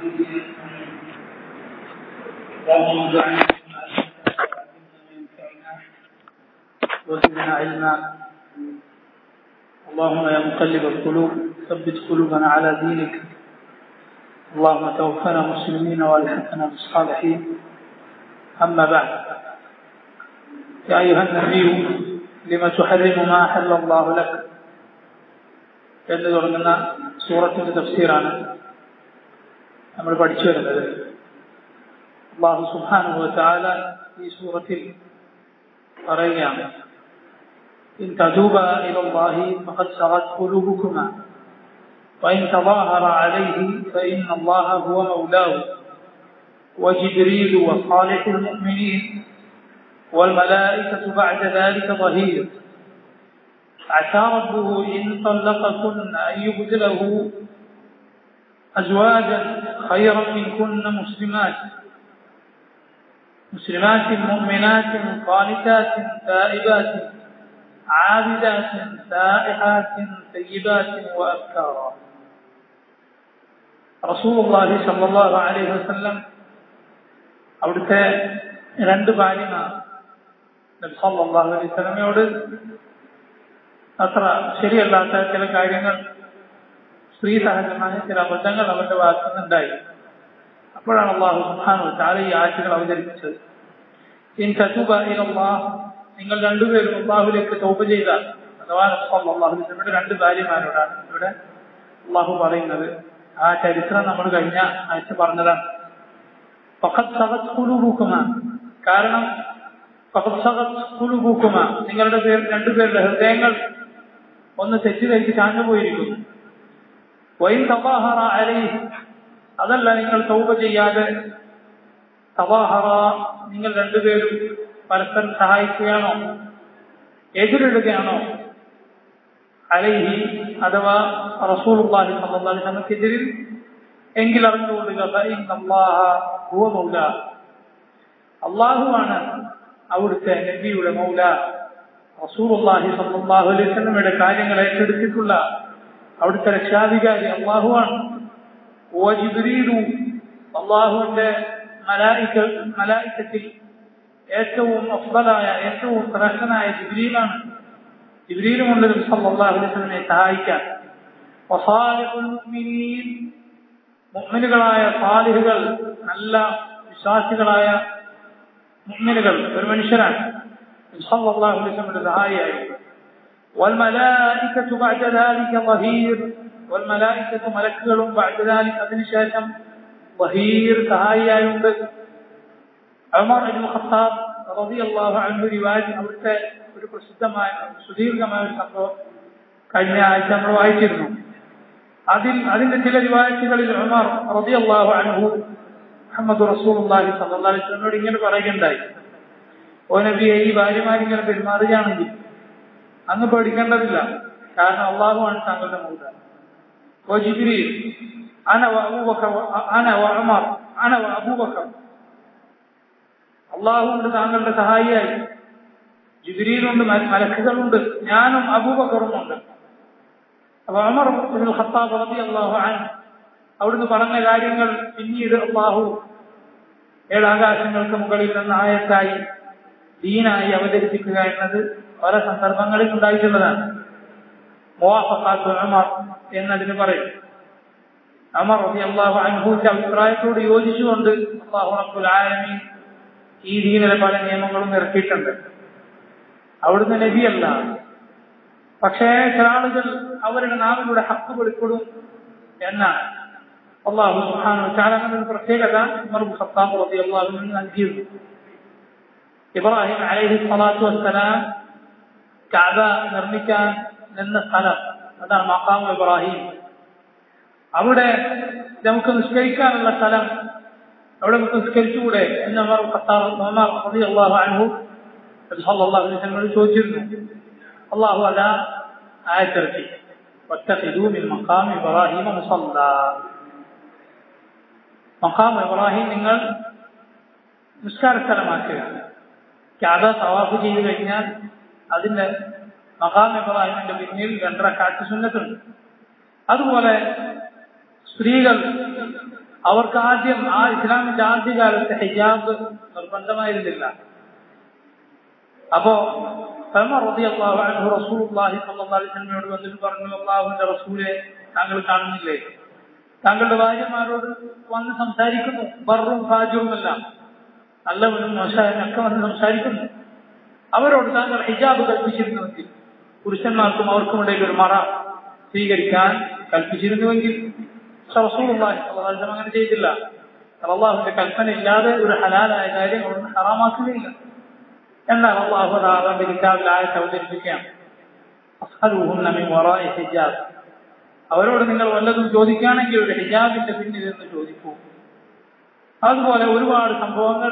الدين اللهم اجعلنا وزدنا علما اللهم يا مقلب القلوب ثبت قلوبنا على دينك اللهم توفنا مسلمين والحقنا بالصالحين أما بعد يا أيها النبي لما تحرم ما أحل الله لك എന്ന് തുടങ്ങുന്ന സൂറത്തിന്റെ തഫ്സീറാണ് നമ്മൾ പഠിച്ചു വരുന്നത് അള്ളാഹു സുബ്ഹാനഹു വതആല ഈ സൂറത്തിൽ പറയുകയാണ് إن تتوبا إلى الله فقد سغت قلوبكما وإن تظاهر عليه فإن الله هو مولاه وجبريل وصالح المؤمنين والملائكة بعد ذلك ظهير عسى ربه إن طلقكن أن يبدله أزواجا خيرا منكن مسلمات مسلمات مؤمنات قانتات تائبات عابدات سائحات طيبات وأبكارا رسول الله صلى الله عليه وسلم അവിടുത്തെ രണ്ട് ഭാര്യമാർ നബി സല്ലല്ലാഹു അലൈഹി വസല്ലമയോട് അത്ര ശരിയല്ലാത്ത ചില കാര്യങ്ങൾ സ്ത്രീ സഹജമായ ചില അബദ്ധങ്ങൾ അവരുടെ ഭാഗത്തു നിന്നുണ്ടായി അപ്പോഴാണ് അള്ളാഹു സുബ്ഹാനഹു വതആല ഈ ആയത്തുകൾ അവതരിപ്പിച്ചത് ഇൻ തതുബ ഇലല്ലാഹ് നിങ്ങൾ രണ്ടുപേരും അള്ളാഹുലേക്ക് തൗബ ചെയ്താൽ അഥവാ അള്ളാഹു ഇവിടെ രണ്ട് ഭാര്യമാരോടാണ് ഇവിടെ അള്ളാഹു പറയുന്നത് ആ ചരിത്രം നമ്മൾ കഴിഞ്ഞ ആഴ്ച പറഞ്ഞതാണ് ഫഖദ് സഗത് ഖുലൂബുകുമ കാരണം ഫഖദ് സഗത് ഖുലൂബുകുമ നിങ്ങളുടെ പേർ രണ്ടുപേരുടെ ഹൃദയങ്ങൾ ഒന്ന് തെറ്റിലേക്ക് ചാഞ്ഞുപോയിരിക്കുന്നു വൈൻ തവാഹറ അലൈഹി അതല്ല നിങ്ങൾ തൗബ ചെയ്യാതെ തവാഹറ നിങ്ങൾ രണ്ടുപേരും പരസ്പരം സഹായിക്കുകയാണോ എതിരിടുകയാണോ അലൈഹി അഥവാ റസൂലുള്ളാഹി സ്വല്ലല്ലാഹു അലൈഹി വസല്ലമക്കെതിരിൽ എങ്കിൽ അറിഞ്ഞുകൊള്ളുക മൗല അള്ളാഹുവാണ് അവിടുത്തെ നബിയുടെ മൗല റസൂലുള്ളാഹി സ്വല്ലല്ലാഹു അലൈഹി വസല്ലമയുടെ കാര്യങ്ങൾ ഏറ്റെടുത്തിട്ടുള്ള അവിടുത്തെ രക്ഷാധികാരി അള്ളാഹുവാണ് ഓ ജിബ്രീലു അള്ളാഹുവിന്റെ മലായിക്ക മലായിക്കത്തിൽ ഏറ്റവും അഫ്ബലായ ഏറ്റവും ശ്രേഷ്ഠനായ ജിബ്രീലാണ് ജിബ്രീലുമുണ്ട് നബി സല്ലല്ലാഹു അലൈഹി വസല്ലമയെ സഹായിക്കാൻ വസാലിഹുൽ മുഅ്മിനീൻ മുഅ്മിനുകളായ സാലിഹുകൾ നല്ല വിശ്വാസികളായ മുഅ്മിനുകൾ ഒരു മനുഷ്യരാണ് സല്ലല്ലാഹു അലൈഹി വസല്ലമയുടെ സഹായിയായി والملائكة بعد ذلك ظهير والملائكة മലക്കുകളും بعد ذلك അതിനുശേഷം ظهير സഹായിയായുണ്ട് ഉമർ ഇബ്നു ഖത്താബ് റളിയല്ലാഹു അൻഹു റിവായത്ത് അവിടുത്തെ ഒരു പ്രസിദ്ധമായ സുദീർഘമായ ഒരു സംഭവം കഴിഞ്ഞ ആഴ്ച നമ്മൾ വായിച്ചിരുന്നു അതിൽ അതിന്റെ ചില റിവായത്തുകളിൽ ഉമർ റളിയല്ലാഹു അൻഹു മുഹമ്മദ് റസൂലുള്ളാഹി സ്വല്ലല്ലാഹു അലൈഹി വസല്ലമയോട് ഇങ്ങനെ പറയുകയുണ്ടായി ഓ നബിയെ ഈ ഭാര്യമാർ ഇങ്ങനെ പെരുമാറുകയാണെങ്കിൽ അങ്ങ് പേടിക്കേണ്ടതില്ല കാരണം അള്ളാഹുവാണ് താങ്കളുടെ മൗത ഓ ജിബ്രീൽ അന വ അബൂബക്കർ അന വ ഉമർ അന വ അബൂബക്കർ അള്ളാഹുണ്ട് താങ്കളുടെ സഹായിയായി ജിബ്രീലുണ്ട് മലക്കുകളുണ്ട് ഞാനും അബൂബക്കറും ഉണ്ട് അപ്പൊ അമർ ഖത്താബ് റബി അള്ളാഹു ആൻ അവിടുന്ന് പറഞ്ഞ കാര്യങ്ങൾ പിന്നീട് അള്ളാഹു ഏഴാകാശങ്ങൾക്ക് മുകളിൽ നിന്ന് ആയത്തായി ദീനായി അവതരിപ്പിക്കുക എന്നത് പല സന്ദർഭങ്ങളിൽ ഉണ്ടായിട്ടുള്ളതാണ് മുവാഫക്കാത്ത് അമർ എന്നതിന് പറയും അമർ റബി അള്ളാഹു അൻഹുവിന്റെ അഭിപ്രായത്തോട് യോജിച്ചുകൊണ്ട് അള്ളാഹു റബ്ബുൽ ആലമീൻ ഈ ദീനിലെ പല നിയമങ്ങളും ഇറക്കിയിട്ടുണ്ട് അവിടുന്ന് നബിയല്ല പക്ഷേ ചില ആളുകൾ അവരുടെ നാവിലൂടെ ഹക്ക് വെളിപ്പെടും എന്നാണ് അള്ളാഹു സുഹാനു ചാലങ്ങളുടെ ഒരു പ്രത്യേകത ഉമർ ഖത്താബ് റബി അള്ളാഹുവിന് നൽകിയിരുന്നു ഇബ്രാഹിം അലൈഹി സ്വലാത്തു വസ്സലാം കഅബ നിർമ്മിക്കാൻ നിന്ന സ്ഥലം അതാണ് മക്കാം ഇബ്രാഹിം അവിടെ നമുക്ക് നിസ്കരിക്കാനുള്ള സ്ഥലം അവിടെ നമുക്ക് നിസ്കരിച്ചുകൂടെ എന്ന് ഉമർ ഖത്താബ് ഉമർ റബി അള്ളാഹു അൻഹു സല്ലല്ലാഹു അലൈഹി വസല്ലം ചോദിച്ചിരുന്നു അള്ളാഹു അതാ ആയത്തിറക്കി واتخذوا من مقام إبراهيم مصلى മഖാം ഇബ്രാഹിം നിങ്ങൾ നിസ്കാര സ്ഥലമാക്കുക കാബ തവാഫ് ചെയ്തു കഴിഞ്ഞാൽ അതിന്റെ മഖാം ഇബ്രാഹിമിന്റെ പിന്നിൽ രണ്ടര കാറ്റ് സുന്നത്തുണ്ട് അതുപോലെ സ്ത്രീകൾ അവർക്ക് ആദ്യം ആ ഇസ്ലാമിന്റെ ആദ്യകാലത്ത് ഹിജാബ് നിർബന്ധമായിരുന്നില്ല അപ്പോ റസൂലുള്ളാഹി സ്വല്ലല്ലാഹു അലൈഹി വസല്ലമയോട് വന്നിട്ട് പറഞ്ഞു അള്ളാഹുവിന്റെ റസൂലെ താങ്കൾ കാണുന്നില്ലേ താങ്കളുടെ ഭാര്യമാരോട് വന്ന് സംസാരിക്കുന്നു ബറും ഫാജുവുമല്ല നല്ലവനും മോശാനും ഒക്കെ വന്ന് സംസാരിക്കുന്നു അവരോട് താങ്കൾ ഹിജാബ് കൽപ്പിച്ചിരുന്നുവെങ്കിൽ പുരുഷന്മാർക്കും അവർക്കും ഇടയിൽ ഒരു മറ സ്വീകരിക്കാൻ കൽപ്പിച്ചിരുന്നുവെങ്കിൽ റസൂലുള്ളാഹി സ്വല്ലല്ലാഹു അലൈഹി വസല്ലം അങ്ങനെ ചെയ്തില്ല അള്ളാഹുവിന്റെ കൽപ്പന ഇല്ലാതെ ഒരു ഹലാലായ കാര്യം അവിടുന്ന് ഹറാമാക്കുകയില്ല എന്നാൽ അള്ളാഹു അവന്റെ കിതാബിൽ ആയത്ത് അവതരിപ്പിക്കുകയാണ് അസ്ഹലുഹുന്ന മിൻ വറാഇ ഹിജാബ് അവരോട് നിങ്ങൾ വല്ലതും ചോദിക്കുകയാണെങ്കിൽ ഒരു ഹിജാബിന്റെ പിന്നിൽ നിന്ന് ചോദിക്കൂ അതുപോലെ ഒരുപാട് സംഭവങ്ങൾ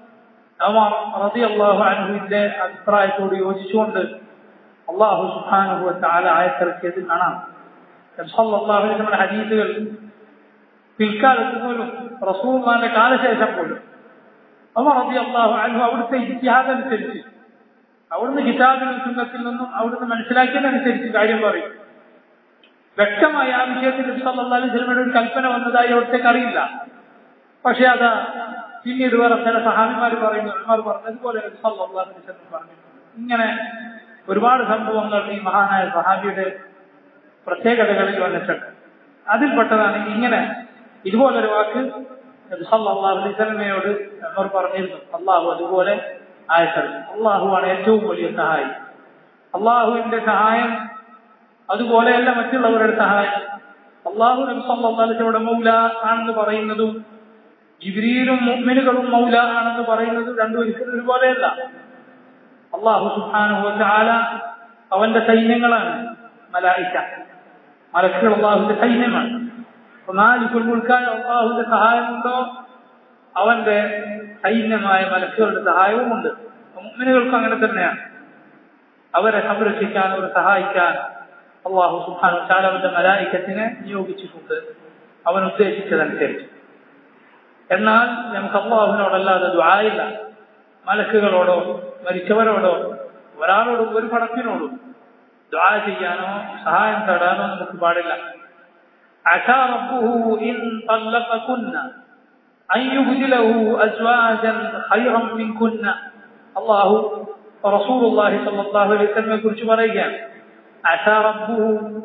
റതി അള്ളാഹു അനുവിന്റെ അഭിപ്രായത്തോട് യോജിച്ചുകൊണ്ട് അള്ളാഹു സുഹാനുഭവ താല ആയത്തിറക്കിയത് കാണാം നമ്മുടെ ഹദീസുകൾ പിൽക്കാലത്ത് പോലും റസൂൽമാന്റെ കാലശേഷം പോലും അമർ റതി അള്ളാഹു അനു അവിടുത്തെ ഇത്യാദനുസരിച്ച് അവിടുന്ന് കിതാബിനും സുന്നത്തിൽ നിന്നും അവിടുന്ന് മനസ്സിലാക്കിയതനുസരിച്ച് കാര്യം പറയും വ്യക്തമായി ആ വിഷയത്തിൽ അലൈഹി സ്വലമയുടെ ഒരു കൽപ്പന വന്നതായി അവിടത്തേക്ക് അറിയില്ല പക്ഷെ അത് പിന്നീട് വേറെ ചില സഹാബിമാർ പറയുന്നു ഉമ്മർ പറഞ്ഞതുപോലെ പറഞ്ഞു ഇങ്ങനെ ഒരുപാട് സംഭവങ്ങൾ ഈ മഹാനായ സഹാബിയുടെ പ്രത്യേകതകളിൽ വന്നിട്ടുണ്ട് അതിൽപ്പെട്ടതാണ് ഇങ്ങനെ ഇതുപോലൊരു വാക്ക് അലൈഹിസ്ലമയോട് ഉമ്മർ പറഞ്ഞിരുന്നു അള്ളാഹു അതുപോലെ ആയത്തറിഞ്ഞു അള്ളാഹുവാണ് ഏറ്റവും വലിയ സഹായി അള്ളാഹുവിന്റെ സഹായം അതുപോലെയല്ല മറ്റുള്ളവരുടെ സഹായം അള്ളാഹു നബി സല്ലാസ്ലയുടെ മൗല ആണെന്ന് പറയുന്നതും ജിബ്രീലും മുഅ്മിനുകളും മൗല ആണെന്ന് പറയുന്നതും രണ്ടും ഒരിക്കലും ഒരുപോലെയല്ല അള്ളാഹു സുബ്ഹാനഹു വതആല അവന്റെ സൈന്യങ്ങളാണ് മലായിക്ക മലക്കുകൾ അള്ളാഹുവിന്റെ സൈന്യമാണ് നാലിക്കുൽ മുൾക്കായ അള്ളാഹുവിന്റെ സഹായമുണ്ടോ അവന്റെ സൈന്യമായ മലക്കുകളുടെ സഹായവുമുണ്ട് മുഅ്മിനുകൾക്കും അങ്ങനെ തന്നെയാണ് അവരെ സംരക്ഷിക്കാൻ അവരെ സഹായിക്കാൻ അള്ളാഹു സുബാനു ചാലവന്റെ മലായിക്കത്തിനെ നിയോഗിച്ചിട്ടുണ്ട് അവൻ ഉദ്ദേശിച്ചതനുസരിച്ച് എന്നാൽ നമുക്ക് അള്ളാഹുവിനോടല്ലാതെ ദ്വായില്ല മലക്കുകളോടോ മരിച്ചവരോടോ ഒരാളോടും ഒരു പടത്തിനോടും ദ്വാ ചെയ്യാനോ സഹായം തേടാനോ നമുക്ക് പാടില്ല عسى ربه إن طلقكن أن يبدله أزواجا خيرا منكن الله ورسول الله صلى الله عليه وسلم يقول شبريان عسى ربه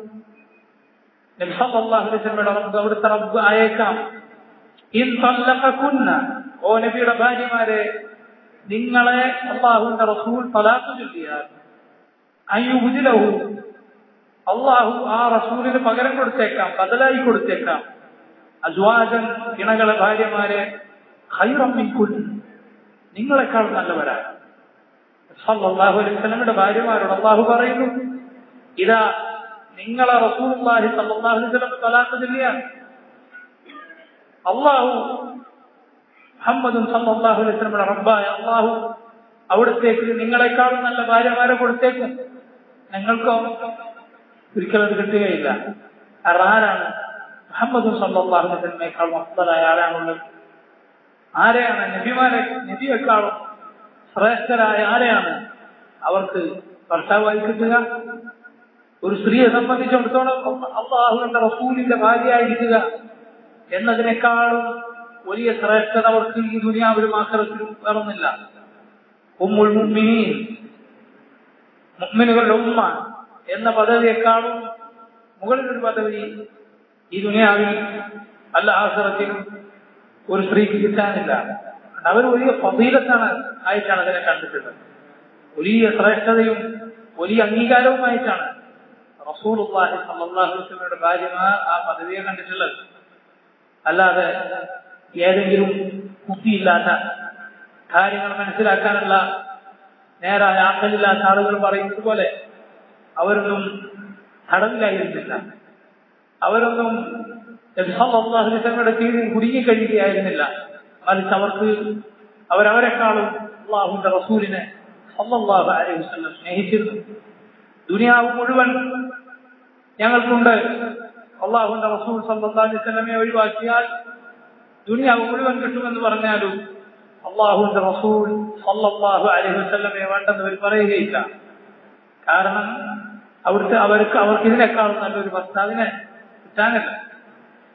നബി സല്ലല്ലാഹു അലൈഹി വസല്ലമയുടെ റബ്ബ് അവിടുത്തെ റബ്ബ് അയക്കാം ഇൻ തല്ലഖകുന്ന ഓ നബിയുടെ ഭാര്യമാരെ നിങ്ങളെ അള്ളാഹുവിന്റെ റസൂൽ തലാഖ് ചൊല്ലിയാൽ അയ്യുബുദിലഹു അള്ളാഹു ആ റസൂലിന് പകരം കൊടുത്തേക്കാം ബദലായി കൊടുത്തേക്കാം അജ്വാജൻ ഇണകളെ ഭാര്യമാരെ ഹൈറമ്മിക്കുൻ നിങ്ങളെക്കാൾ നല്ലവരാണ് സല്ലല്ലാഹു അലൈഹി വസല്ലമയുടെ ഭാര്യമാരോട് അള്ളാഹു പറയുന്നു ഇതാ നിങ്ങളെ റസൂലുള്ളാഹി സല്ലല്ലാഹു അലൈഹി വസല്ലം തലാഖ് ചൊല്ലിയാണ് അള്ളാഹു മുഹമ്മദും സല്ലല്ലാഹു അലൈഹി വസല്ലമയുടെ റബ്ബായ അള്ളാഹു അവിടത്തേക്ക് നിങ്ങളെക്കാളും നല്ല ഭാര്യമാരെ കൊടുത്തേക്കും നിങ്ങൾക്കോ ഒരിക്കലും അത് കിട്ടുകയില്ല കാരണം ആരാണ് മുഹമ്മദും സല്ലല്ലാഹു അലൈഹി വസല്ലമയേക്കാൾ മഫ്ദലായ ആരാണുള്ളത് ആരെയാണ് നബിമാരെ നബിയെക്കാളും ശ്രേഷ്ഠരായ ആരെയാണ് അവർക്ക് ഭർത്താവായി കിട്ടുക ഒരു സ്ത്രീയെ സംബന്ധിച്ചിടത്തോളം അള്ളാഹുവിന്റെ റസൂലിന്റെ ഭാര്യയായിരിക്കുക എന്നതിനേക്കാളും വലിയ ശ്രേഷ്ഠത അവർക്ക് ഈ ദുനിയാവിലും ആക്രത്തിലും വേറൊന്നില്ല ഉമ്മുൽ മുഅ്മിനീൻ മുഅ്മിനുകളുടെ ഉമ്മ എന്ന പദവിയെക്കാളും മുകളിലൊരു പദവി ഈ ദുനിയാവിൽ അല്ല ആശ്രത്തിലും ഒരു സ്ത്രീക്ക് കിട്ടാനില്ല അവർ വലിയ ഫീലത്താണ് ആയിട്ടാണ് അതിനെ കണ്ടിട്ടുള്ളത് വലിയ ശ്രേഷ്ഠതയും വലിയ അംഗീകാരവുമായിട്ടാണ് റസൂലുള്ളാഹി സല്ലല്ലാഹു അലൈഹി വസല്ലമയുടെ ഭാര്യമാർ ആ പദവിയെ കണ്ടിട്ടുള്ളത് അല്ലാതെ ഏതെങ്കിലും ബുദ്ധിയില്ലാത്ത കാര്യങ്ങൾ മനസ്സിലാക്കാനുള്ള നേരായ ആക്കലില്ലാത്ത ആളുകൾ പറയുന്നത് പോലെ അവരൊന്നും തടവിലായിരുന്നില്ല അവരൊന്നും അള്ളാഹുലിസങ്ങളുടെ കീഴിൽ കുടുങ്ങിക്കഴിയുകയായിരുന്നില്ല മറിച്ച് അവർക്ക് അവരവരെക്കാളും അള്ളാഹുന്റെ റസൂലിനെ സല്ലല്ലാഹു അലൈഹി വസല്ലം സ്നേഹിച്ചിരുന്നു ദുനിയാവ് മുഴുവൻ ഞങ്ങൾക്കുണ്ട് അള്ളാഹുന്റെ റസൂൽ സല്ലല്ലാഹു അലൈഹി വസല്ലമയെ ഒഴിവാക്കിയാൽ ദുനിയാവ് മുഴുവൻ കിട്ടുമെന്ന് പറഞ്ഞാലും അള്ളാഹുന്റെ റസൂൽ സല്ലല്ലാഹു അലൈഹി വസല്ലമയെ വേണ്ടെന്ന് അവർ പറയുകയില്ല കാരണം അവിടുത്തെ അവർക്ക് അവർക്ക് ഇതിനേക്കാളും നല്ലൊരു ഭർത്താവിനെ കിട്ടാനില്ല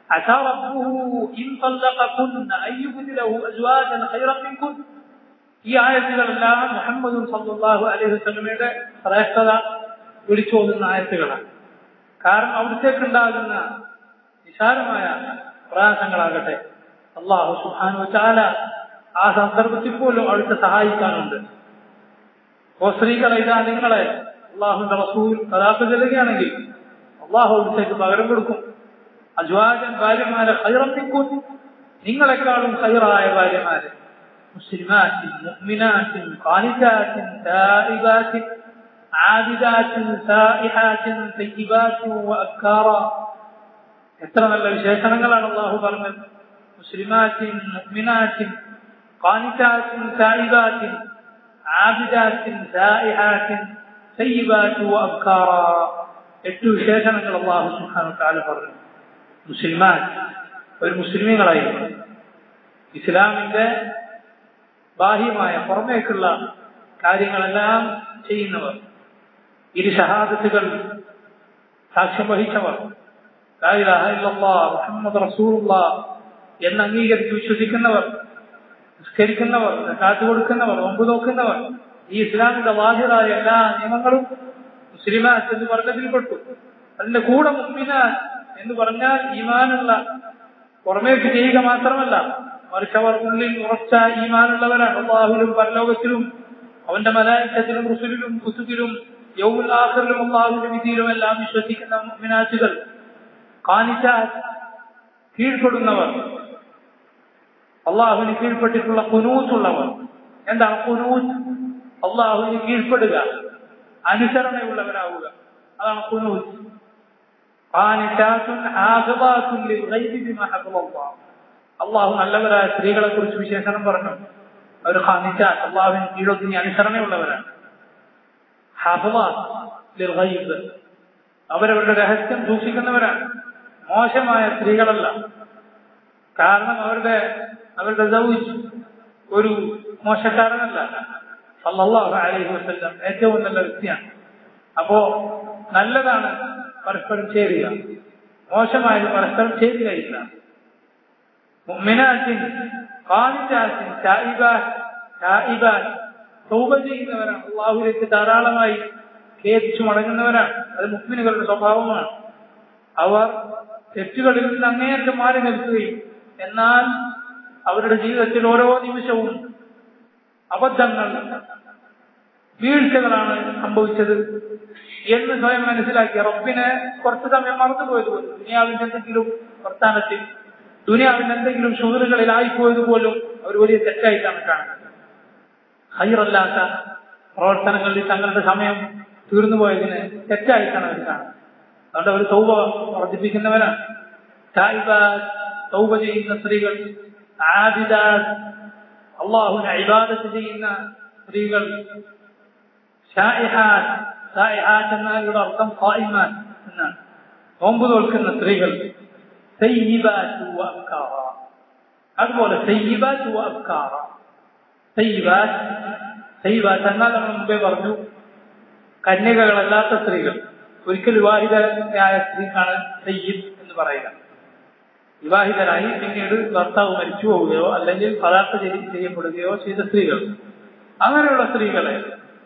عسى ربه إن طلقكن أن يبدله أزواجا خيرا منكن ഈ ആയത്തുകളെല്ലാം മുഹമ്മദ് സല്ലാഹു അലൈഹി വസ്ലമയുടെ ശ്രേഷ്ഠത വിളിച്ചോതുന്ന ആയത്തുകളാണ് കാരണം അവിടത്തേക്കുണ്ടാകുന്ന നിസാരമായ പ്രയാസങ്ങളാകട്ടെ അള്ളാഹു സുഹാനു ചാല ആ സന്ദർഭത്തിൽ പോലും അവിടുത്തെ സഹായിക്കാനുണ്ട് ഓ സ്ത്രീകളെ ഇതാ നിങ്ങളെ അള്ളാഹുന്റെ റസൂൽ തലാഖ് ചെല്ലുകയാണെങ്കിൽ അള്ളാഹു അവിടത്തേക്ക് പകരം കൊടുക്കും അജ്വാജൻ ഭാര്യമാരെ ഹൈറം നിൽക്കും നിങ്ങളെക്കാളും ഹൈറായ ഭാര്യമാരെ مسلمات مؤمنات قانتات تائبات عابدات سائحات طيبات وأبكارا എത്ര നല്ല വിശേഷണങ്ങളാണ് അള്ളാഹു പറഞ്ഞത് മുസ്ലിമാറ്റിൻ മുഅ്മിനാറ്റിൻ ഖാനിതാറ്റിൻ സായിബാറ്റിൻ ആബിദാറ്റിൻ സായിഹാറ്റിൻ സയ്യിബാറ്റ് വഅബ്കാറ എട്ട് വിശേഷണങ്ങൾ അള്ളാഹു സുബ്ഹാനഹു വതആല പറഞ്ഞു മുസ്ലിമാറ്റ് ഒരു മുസ്ലിമീങ്ങളായിരുന്നു ഇസ്ലാമിന്റെ ബാഹ്യമായ പുറമേക്കുള്ള കാര്യങ്ങളെല്ലാം ചെയ്യുന്നവർ ഇരു ഷഹാദത്തുകൾ സാക്ഷ്യം വഹിച്ചവർ മുഹമ്മദ് റസൂലുള്ള എന്ന് അംഗീകരിച്ച് വിശ്വസിക്കുന്നവർ നിസ്കരിക്കുന്നവർ കാത്തു കൊടുക്കുന്നവർ ഒമ്പ് നോക്കുന്നവർ ഈ ഇസ്ലാമിന്റെ ബാധ്യതായ എല്ലാ നിയമങ്ങളും മുസ്ലിമാസ് എന്ന് പറഞ്ഞതിൽപ്പെട്ടു അതിന്റെ കൂടെ മുസ്ലിമാസ് എന്ന് പറഞ്ഞാൽ ഈമാനുള്ള പുറമേക്ക് ചെയ്യുക മാത്രമല്ല മറിച്ച് അവർ ഉള്ളിൽ ഉറച്ച ഈമാനുള്ളവരാണ് അള്ളാഹുലും പരലോകത്തിലും അവന്റെ മലായിക്കത്തിലും റുസുലിലും കുസുബിലും യൗമുൽ ആഖറിലും അള്ളാഹുവിന്റെ വിധിയിലും എല്ലാം വിശ്വസിക്കുന്ന മിനാച്ചുകൾ കാണിച്ച കീഴ്പ്പെടുന്നവർ അള്ളാഹുവിന് കീഴ്പ്പെട്ടിട്ടുള്ള കുനൂത്തുള്ളവർ എന്താണ് കുനൂത്ത് അള്ളാഹുവിന് കീഴ്പ്പെടുക അനുസരണയുള്ളവരാവുക അതാണ് കുനൂത്ത് അള്ളാഹു നല്ലവരായ സ്ത്രീകളെ കുറിച്ച് വിശേഷണം പറഞ്ഞു അവർ ഖാനിച്ച അള്ളാഹുവിന് കീഴൊത്തിനി അനുസരണയുള്ളവരാണ് അവരവരുടെ രഹസ്യം സൂക്ഷിക്കുന്നവരാണ് മോശമായ സ്ത്രീകളല്ല കാരണം അവരുടെ അവരുടെ ദൗജ് ഒരു മോശക്കാരനല്ല സല്ലല്ലാഹു അലൈഹി വസല്ലം ഏറ്റവും നല്ല വ്യക്തിയാണ് അപ്പോ നല്ലതാണ് പരസ്പരം ചേരുക മോശമായത് പരസ്പരം ചേരുകയില്ല മുഅ്മിനാത്തിൻ ഖാനിതാത്തിൻ തായിബാത്ത് തായിബാത്ത് തൗബ ചെയ്യുന്നവരാണ് അള്ളാഹുലേക്ക് ധാരാളമായി ഖേദിച്ചു മടങ്ങുന്നവരാണ് അത് മുസ്ലിമുകളുടെ സ്വഭാവമാണ് അവർ തെറ്റുകളിൽ നിന്ന് അങ്ങേയറ്റം മാറി നിൽക്കുകയും എന്നാൽ അവരുടെ ജീവിതത്തിൽ ഓരോ നിമിഷവും അബദ്ധങ്ങൾ വീഴ്ചകളാണ് സംഭവിച്ചത് എന്ന് സ്വയം മനസ്സിലാക്കി റബ്ബിനെ കുറച്ചു സമയം മറന്നുപോയത് പോലും ദുനിയാവിന്റെ എന്തെങ്കിലും വർത്താനത്തിൽ ദുനിയാവിന്റെ എന്തെങ്കിലും ഷുഗറുകളിൽ ആയിപ്പോയത് പോലും അവർ വലിയ തെറ്റായിട്ടാണ് കാണുന്നത് ഹൈറല്ലാത്ത പ്രവർത്തനങ്ങളിൽ തങ്ങളുടെ സമയം തീർന്നു പോയതിന് തെറ്റായിട്ടാണ് അവർ കാണുന്നത് അതുകൊണ്ട് അവർ തൗബ വർദ്ധിപ്പിക്കുന്നവരാണ് തൗബ ചെയ്യുന്ന സ്ത്രീകൾ ആദിദാസ് അള്ളാഹുവിനെ ഇബാദത്ത് ചെയ്യുന്ന സ്ത്രീകൾ ഷായിഹാത്ത് എന്നാൽ ഇവിടെ അർത്ഥം ഖായിമാൻ എന്നാണ് നോമ്പ് തോൽക്കുന്ന സ്ത്രീകൾ അതുപോലെ എന്നാൽ നമ്മൾ മുമ്പേ പറഞ്ഞു കന്യകകളല്ലാത്ത സ്ത്രീകൾ ഒരിക്കൽ വിവാഹിതയായ സ്ത്രീക്കാണ് സയ്യിദ് എന്ന് പറയുക വിവാഹിതരായി പിന്നീട് ഭർത്താവ് മരിച്ചു പോവുകയോ അല്ലെങ്കിൽ പദാർത്ഥ ചെയ്യപ്പെടുകയോ ചെയ്ത സ്ത്രീകൾ അങ്ങനെയുള്ള സ്ത്രീകളെ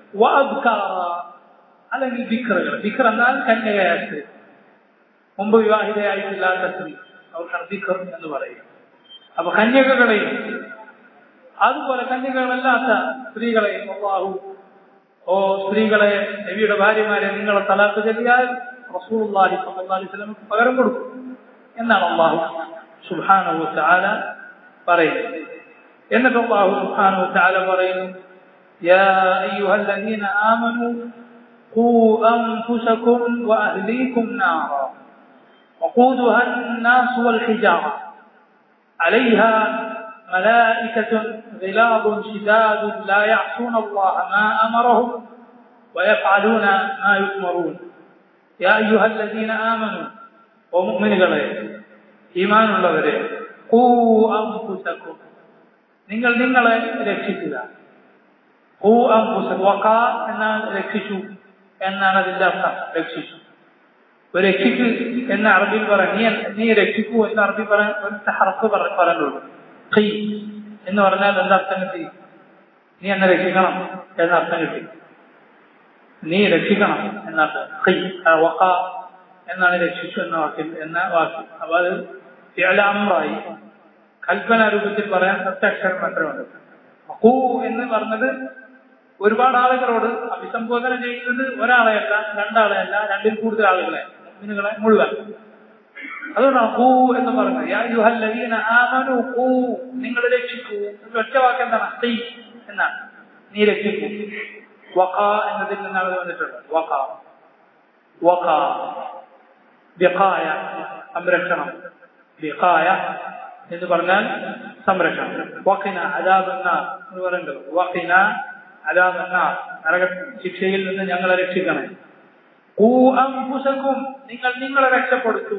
അല്ലെങ്കിൽ ബിക്രകൾ ബിക്ര എന്നാൽ കന്യകയായ സ്ത്രീ മുമ്പ് വിവാഹിതയായിട്ടില്ലാത്ത സ്ത്രീ അവർക്കാണ് ബിക്ർ എന്ന് പറയുക അപ്പൊ കന്യകകളെയും അതുപോലെ കന്യകകളല്ലാത്ത സ്ത്രീകളെയും അള്ളാഹു ഓ സ്ത്രീകളെ നബിയുടെ ഭാര്യമാരെ നിങ്ങളെ തലാക്ക് ചെല്ലിയാൽ റസൂലുള്ളാഹി സ്വല്ലല്ലാഹി അലൈഹി വസല്ലം പകരം കൊടുക്കും എന്നാണ് അള്ളാഹു സുബ്ഹാനഹു വതആല പറയുന്നത് എന്നിട്ട് അള്ളാഹു സുബ്ഹാനഹു വതആല പറയുന്നു യാ അയ്യുഹല്ലദീന ആമനൂ قوا أنفسكم وأهليكم نارا وقودها الناس والحجارة عليها ملائكة غلاظ شداد لا يعصون الله ما أمرهم ويفعلون ما يؤمرون يا أيها الذين آمنوا ومؤمن غير إيمان ഉള്ളവരെ കൂ അംഫുസക്കും നിങ്ങൾ നിങ്ങളെ രക്ഷിക്കുക കൂ അംഫുസ വക എന്നാൽ രക്ഷിച്ചു എന്നാണ് അതിന്റെ അർത്ഥം രക്ഷിച്ചു ഒരു രക്ഷിക്ക് എന്ന് അറബിയിൽ പറയാം നീ നീ രക്ഷിക്കൂ എന്ന് അറബി പറയാൻ ഒരു ഹറഫ് പറഞ്ഞുള്ളൂ ഖീ എന്ന് പറഞ്ഞാൽ എന്താ അർത്ഥം കിട്ടി നീ എന്നെ രക്ഷിക്കണം എന്ന അർത്ഥം കിട്ടി നീ രക്ഷിക്കണം എന്നർത്ഥം ഖീ വഖ എന്നാണ് രക്ഷിച്ചു എന്ന വാക്കിൽ എന്ന വാക്ക് അപ്പൊ അത് അമ്രായി കൽപ്പന രൂപത്തിൽ പറയാൻ ഒറ്റക്ഷരം മാത്രമുണ്ട് ഹൂ എന്ന് പറഞ്ഞത് ഒരുപാട് ആളുകളോട് അഭിസംബോധന ചെയ്യുന്നത് ഒരാളെയല്ല രണ്ടാളെയല്ല രണ്ടിൽ കൂടുതൽ ആളുകളെ മുസ്ലിങ്ങളെ മുഴുവൻ അതുകൊണ്ടാണ് ഹൂ എന്ന് പറഞ്ഞത് യാ യുഹല്ലദീന ആമനു ഹൂ നിങ്ങൾ രക്ഷിക്കൂ ഒറ്റ വാക്ക് എന്താണ് തീ എന്നാണ് നീ രക്ഷിക്കൂ വഖ എന്നതിൽ നിന്നാണ് വന്നിട്ടുള്ളത് വഖ വഖ വിഖായ സംരക്ഷണം വിഖായ എന്ന് പറഞ്ഞാൽ സംരക്ഷണം വഖിന അദാബന്ന എന്ന് പറയുന്നത് വഖിന അദാബന്ന നരക ശിക്ഷയിൽ നിന്ന് ഞങ്ങളെ രക്ഷിക്കണേ ഊ അംഫുസക്കും നിങ്ങൾ നിങ്ങളെ രക്ഷപ്പെടുത്തു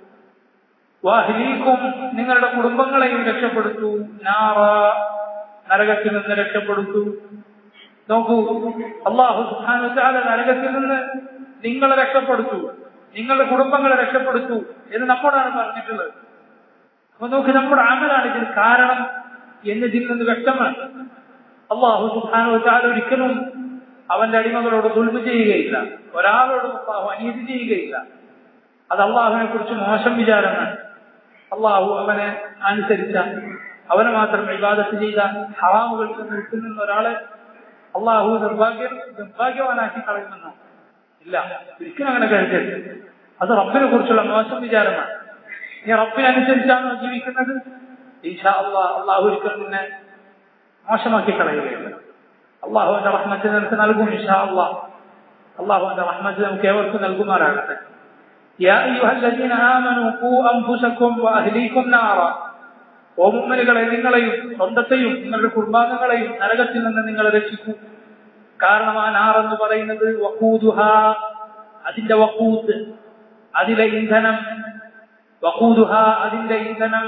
വാഹിലീക്കും നിങ്ങളുടെ കുടുംബങ്ങളെയും രക്ഷപ്പെടുത്തു നാറ നരകത്തിൽ നിന്ന് രക്ഷപ്പെടുത്തു നോക്കൂ അള്ളാഹു സുബ്ഹാനഹു വതആല നരകത്തിൽ നിന്ന് നിങ്ങളെ രക്ഷപ്പെടുത്തു നിങ്ങളുടെ കുടുംബങ്ങളെ രക്ഷപ്പെടുത്തു എന്ന് നമ്മോടാണ് പറഞ്ഞിട്ടുള്ളത് അപ്പൊ നോക്ക് നമ്മുടെ അമലാണ് ഇതിന് കാരണം എന്നതിൽ നിന്ന് വ്യക്തമാണ് അള്ളാഹു സുബ്ഹാനഹു വതആല ഒരിക്കലും അവന്റെ അടിമകളോട് ദുൽമ ചെയ്യുകയില്ല ഒരാളോടും അള്ളാഹു അനീതി ചെയ്യുകയില്ല അത് അള്ളാഹുവിനെ കുറിച്ച് മോശം വിചാരമാണ് അള്ളാഹു അവനെ അനുസരിച്ച അവനെ മാത്രം വിവാദത്ത് ചെയ്ത ഹറാമുകളിൽ നിന്ന് വിട്ടുനിന്ന ഒരാളെ അള്ളാഹു നിർഭാഗ്യ നിർഭാഗ്യവാനാക്കി കളയുമെന്നോ ഇല്ല ഒരിക്കലും അങ്ങനെ കരുതരുത് അത് റബ്ബിനെ കുറിച്ചുള്ള മോശം വിചാരമാണ് നീ റബ്ബിനനുസരിച്ചാണോ ജീവിക്കുന്നത് ഈശാ അള്ളാഹ് അള്ളാഹു ഒരിക്കലും നിന്നെ മോശമാക്കി കളയുകയില്ല അള്ളാഹുവിന്റെ റഹ്മത്ത് നിനക്ക് നൽകും ഇഷാ അള്ളാഹ് അള്ളാഹുവിന്റെ റഹ്മത്ത് നമുക്ക് ഏവർക്കും നൽകുമാറാകട്ടെ يا أيها الذين آمنوا قوا أنفسكم وأهليكم نارا ഓ മുമ്മലുകളെ നിങ്ങളെയും സ്വന്തത്തെയും നിങ്ങളുടെ കുടുംബാംഗങ്ങളെയും നരകത്തിൽ നിന്ന് നിങ്ങൾ രക്ഷിക്കൂ കാരണം ആ നാറെന്ന് പറയുന്നത് വക്കൂതുഹ അതിന്റെ വക്കൂത്ത് അതിലെ ഇന്ധനം വക്കൂതുഹ അതിന്റെ ഇന്ധനം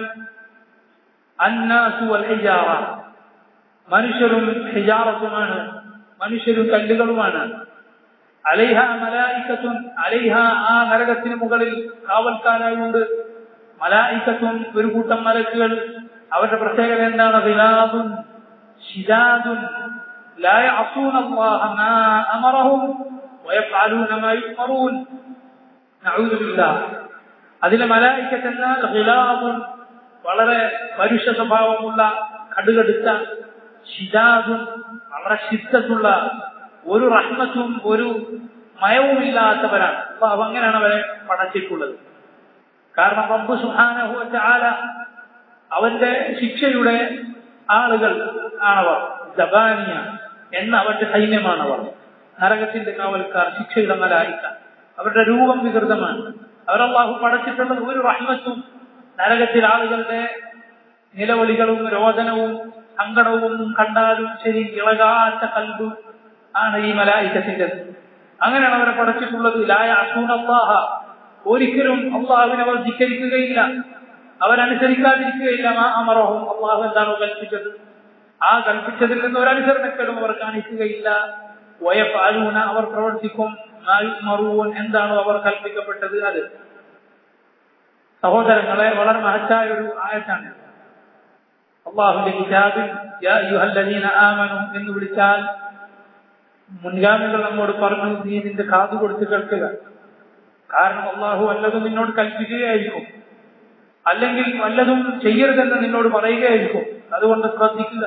അന്നാസു വൽ ഹിജാറ മനുഷ്യരും ഹിജാറത്തുമാണ് മനുഷ്യരും കല്ലുകളുമാണ് അലൈഹ മലായിക്കത്തും അലൈഹ ആ നരകത്തിന് മുകളിൽ കാവൽക്കാരായുണ്ട് മലായിക്കത്തും ഒരു കൂട്ടം മലക്കുകൾ അവരുടെ പ്രത്യേകത എന്താണ് റിലാദുൻ ഷിദാദുൻ لا يعصون الله ما أمرهم ويفعلون ما يؤمرون نعوذ بالله അതിലെ മലായിക്കത്ത് എന്നാൽ ഹിലാദുൻ വളരെ പരുഷ സ്വഭാവമുള്ള കടുകടുത്ത ഷിദാദുൻ വളരെ ശിദ്ധത്തുള്ള ഒരു റഹ്മത്തും ഒരു മയവുമില്ലാത്തവരാണ് അപ്പൊ അവ അങ്ങനെയാണ് അവരെ പടച്ചിട്ടുള്ളത് കാരണം റബ്ബു സുഹാനഹു ആല അവന്റെ ശിക്ഷയുടെ ആളുകൾ ആണവർ ജബാനിയ എന്ന അവന്റെ സൈന്യമാണവർ നരകത്തിന്റെ കാവൽക്കാർ ശിക്ഷയുടെ മലായിക്ക അവരുടെ രൂപം വികൃതമാണ് അവരല്ലാഹു പടച്ചിട്ടുള്ളത് ഒരു റഹ്മത്തും നരകത്തിൽ ആളുകളുടെ നിലവിളികളും രോദനവും സങ്കടവും കണ്ടാലും ശരി ഇളകാത്ത കൽബ് ആണ് ഈ മലായിക്കത്തിന്റെ അങ്ങനെയാണ് അവരെ പടച്ചിട്ടുള്ളത് ലായ അസൂനല്ലാഹ ഒരിക്കലും അള്ളാഹുവിനെ അവർ ധിക്കരിക്കുകയില്ല അവരനുസരിക്കാതിരിക്കുകയില്ല മാ അമറഹും അള്ളാഹു എന്താണോ കൽപ്പിച്ചത് ആ കൽപ്പിച്ചതിൽ നിന്ന് ഒരനുസരണക്കേടും അവർ കാണിക്കുകയില്ല വയപ്പാലൂന അവർ പ്രവർത്തിക്കും മറുവൻ എന്താണോ അവർ കൽപ്പിക്കപ്പെട്ടത് അത് സഹോദരങ്ങളെ വളരെ മഹത്തായ ഒരു ആയത്താണ് അള്ളാഹുന്റെ കിതാബിൽ യാ അയ്യുഹല്ലദീന ആമനു എന്ന് വിളിച്ചാൽ മുൻഗാമികൾ നമ്മോട് പറഞ്ഞു നീ നിന്റെ കാതു കൊടുത്ത് കേൾക്കുക കാരണം അള്ളാഹു വല്ലതും നിന്നോട് കൽപ്പിക്കുകയായിരിക്കും അല്ലെങ്കിൽ വല്ലതും ചെയ്യരുതെന്ന് നിന്നോട് പറയുകയായിരിക്കും അതുകൊണ്ട് ശ്രദ്ധിക്കുക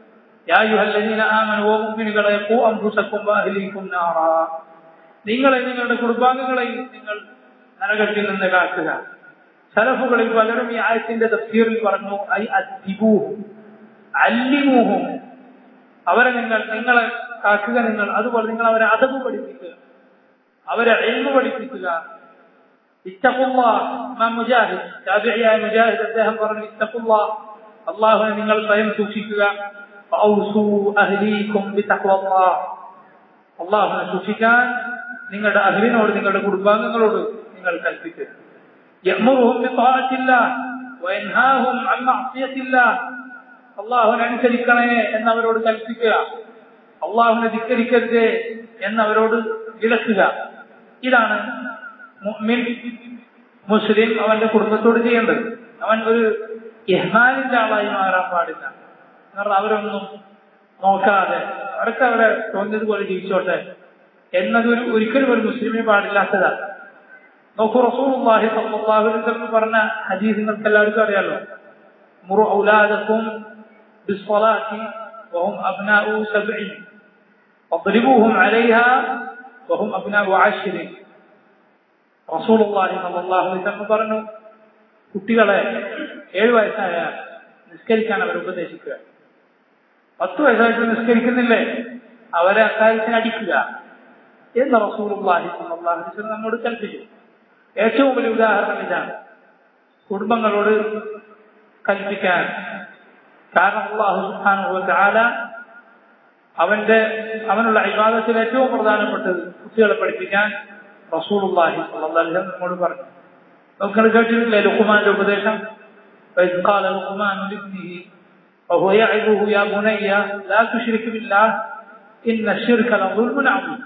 നിങ്ങളെ നിങ്ങളുടെ കുടുംബാംഗങ്ങളെയും നിങ്ങൾ നരകത്തിൽ നിന്ന് കാക്കുക സലഫുകളിൽ പലരും ഈ ആയത്തിന്റെ തഫ്സീറിൽ പറഞ്ഞു ഐ അദ്ദിബൂഹും അല്ലിമൂഹും അവരെ നിങ്ങൾ നിങ്ങളെ കാക്കുക നിങ്ങൾ അതുപോലെ നിങ്ങൾ അവരെ അതവ് പഠിപ്പിക്കുക അവരെ എൽമു പഠിപ്പിക്കുക മുജാഹിദ് താബിയായ മുജാഹിദ് അദ്ദേഹം പറഞ്ഞു ഇത്തഖുള്ള അള്ളാഹുവിനെ നിങ്ങൾ സ്വയം സൂക്ഷിക്കുക അള്ളാഹുവിനെ സൂക്ഷിക്കാൻ നിങ്ങളുടെ അഹലിനോട് നിങ്ങളുടെ കുടുംബാംഗങ്ങളോട് നിങ്ങൾ കൽപ്പിക്കുക അള്ളാഹുവിനെ അനുസരിക്കണേ എന്നവരോട് കൽപ്പിക്കുക അള്ളാഹുവിനെ ധിക്കരിക്കരുത് എന്നവരോട് വിലക്കുക ഇതാണ് മുഅ്മിൻ മുസ്ലിം അവന്റെ കുടുംബത്തോട് ചെയ്യേണ്ടത് അവൻ ഒരു ഇഹ്മാനിന്റെ ആളായി മാറാൻ പാടില്ല കാരണം അവരൊന്നും നോക്കാതെ അവർക്ക് അവരെ തോന്നിയതുപോലെ ജീവിച്ചോട്ടെ എന്നതൊരു ഒരിക്കലും ഒരു മുസ്ലിമിന് പാടില്ലാത്തതാണ് നോക്കൂ റസൂലുള്ളാഹി സ്വല്ലല്ലാഹു അലൈഹി വസല്ലം പറഞ്ഞ ഹദീസ് നിങ്ങൾക്ക് എല്ലാവർക്കും അറിയാലോ മുറു ഔലാദക്കും ബിസ്സലാത്തി വഹും അബ്നാഉ സബ്ഇൻ واضربوهم عليها وهم أبناء عشر റസൂലുള്ളാഹി സ്വല്ലല്ലാഹു അലൈഹി വസല്ലം പറഞ്ഞു കുട്ടികളെ ഏഴ് വയസ്സായ നിസ്കരിക്കാൻ അവർ ഉപദേശിക്കുക പത്ത് വയസ്സായിട്ട് നിസ്കരിക്കുന്നില്ലേ അവരെ അക്കാര്യത്തിന് അടിക്കുക എന്ന് റസൂലുള്ളാഹി സ്വല്ലല്ലാഹു അലൈഹി വസല്ലം നമ്മോട് കൽപ്പിച്ചു ഏറ്റവും വലിയ ഉദാഹരണം ഇതാണ് കുടുംബങ്ങളോട് കൽപ്പിക്കാൻ കാരണം അള്ളാഹു സുബ്ഹാനഹു വ തആല അവന്റെ അവനുള്ള ഇബാദത്തിൽ ഏറ്റവും പ്രധാനപ്പെട്ടത് കുട്ടികളെ പഠിപ്പിക്കാൻ റസൂലുള്ളാഹി സ്വല്ലല്ലാഹു അലൈഹി വസല്ലം നമ്മോട് പറഞ്ഞു നമുക്ക് കേട്ടിട്ടില്ലേ ലുഖ്മാന്റെ ഉപദേശം وإذ قال لقمان لابنه وهو يعظه يا بني لا تشرك بالله إن الشرك لظلم عظيم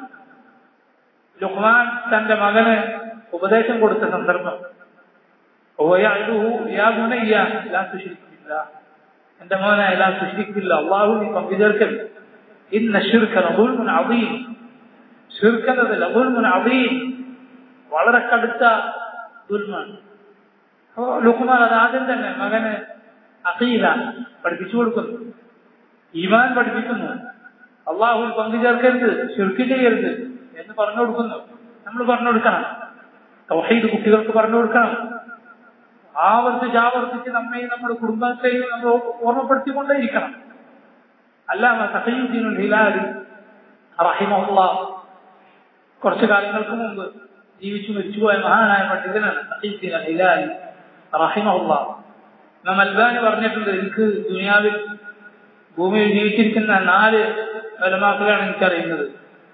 ലുഖ്മാൻ തന്റെ മകന് ഉപദേശം കൊടുത്ത സന്ദർഭം وهو يعظه يا بني لا تشرك بالله എന്റെ മോനെ لا تشرك بالله അള്ളാഹു നീ പങ്കുചേർക്കരുത് إن الشرك لظلم عظيم ഷിർക്ക് എന്നത് ലظلم عظيم വളരെ കടുത്ത ദുൽമാണ് അപ്പോ ലുക്മാൻ അത് ആദ്യം തന്നെ മകന് അഖീല പഠിപ്പിച്ചു കൊടുക്കുന്നു ഈമാൻ പഠിപ്പിക്കുന്നു അള്ളാഹുൽ പങ്കു ചേർക്കരുത് ഷിർക്ക് ചെയ്യരുത് എന്ന് പറഞ്ഞു കൊടുക്കുന്നു നമ്മൾ പറഞ്ഞു കൊടുക്കണം തൗഹീദ് കുട്ടികൾക്ക് പറഞ്ഞു കൊടുക്കണം ആവർത്തിച്ച് ആവർത്തിച്ച് നമ്മയും നമ്മുടെ കുടുംബത്തെയും നമ്മൾ ഓർമ്മപ്പെടുത്തിക്കൊണ്ടേയിരിക്കണം അല്ലാമ തഹീദ്ദീനുൽ ഹിലാലി റഹിമഹുള്ള കുറച്ചു കാലങ്ങൾക്ക് മുമ്പ് ജീവിച്ചു മരിച്ചുപോയ മഹാനായ പണ്ഡിതനാണ് തഹീദ്ദീൻ അൽ ഹിലാലി റഹിമഹുള്ള നാം അൽബാനി പറഞ്ഞിട്ടുണ്ട് എനിക്ക് ദുനിയാവിൽ ഭൂമിയിൽ ജീവിച്ചിരിക്കുന്ന നാല് വലമാക്കളാണ് എനിക്കറിയുന്നത്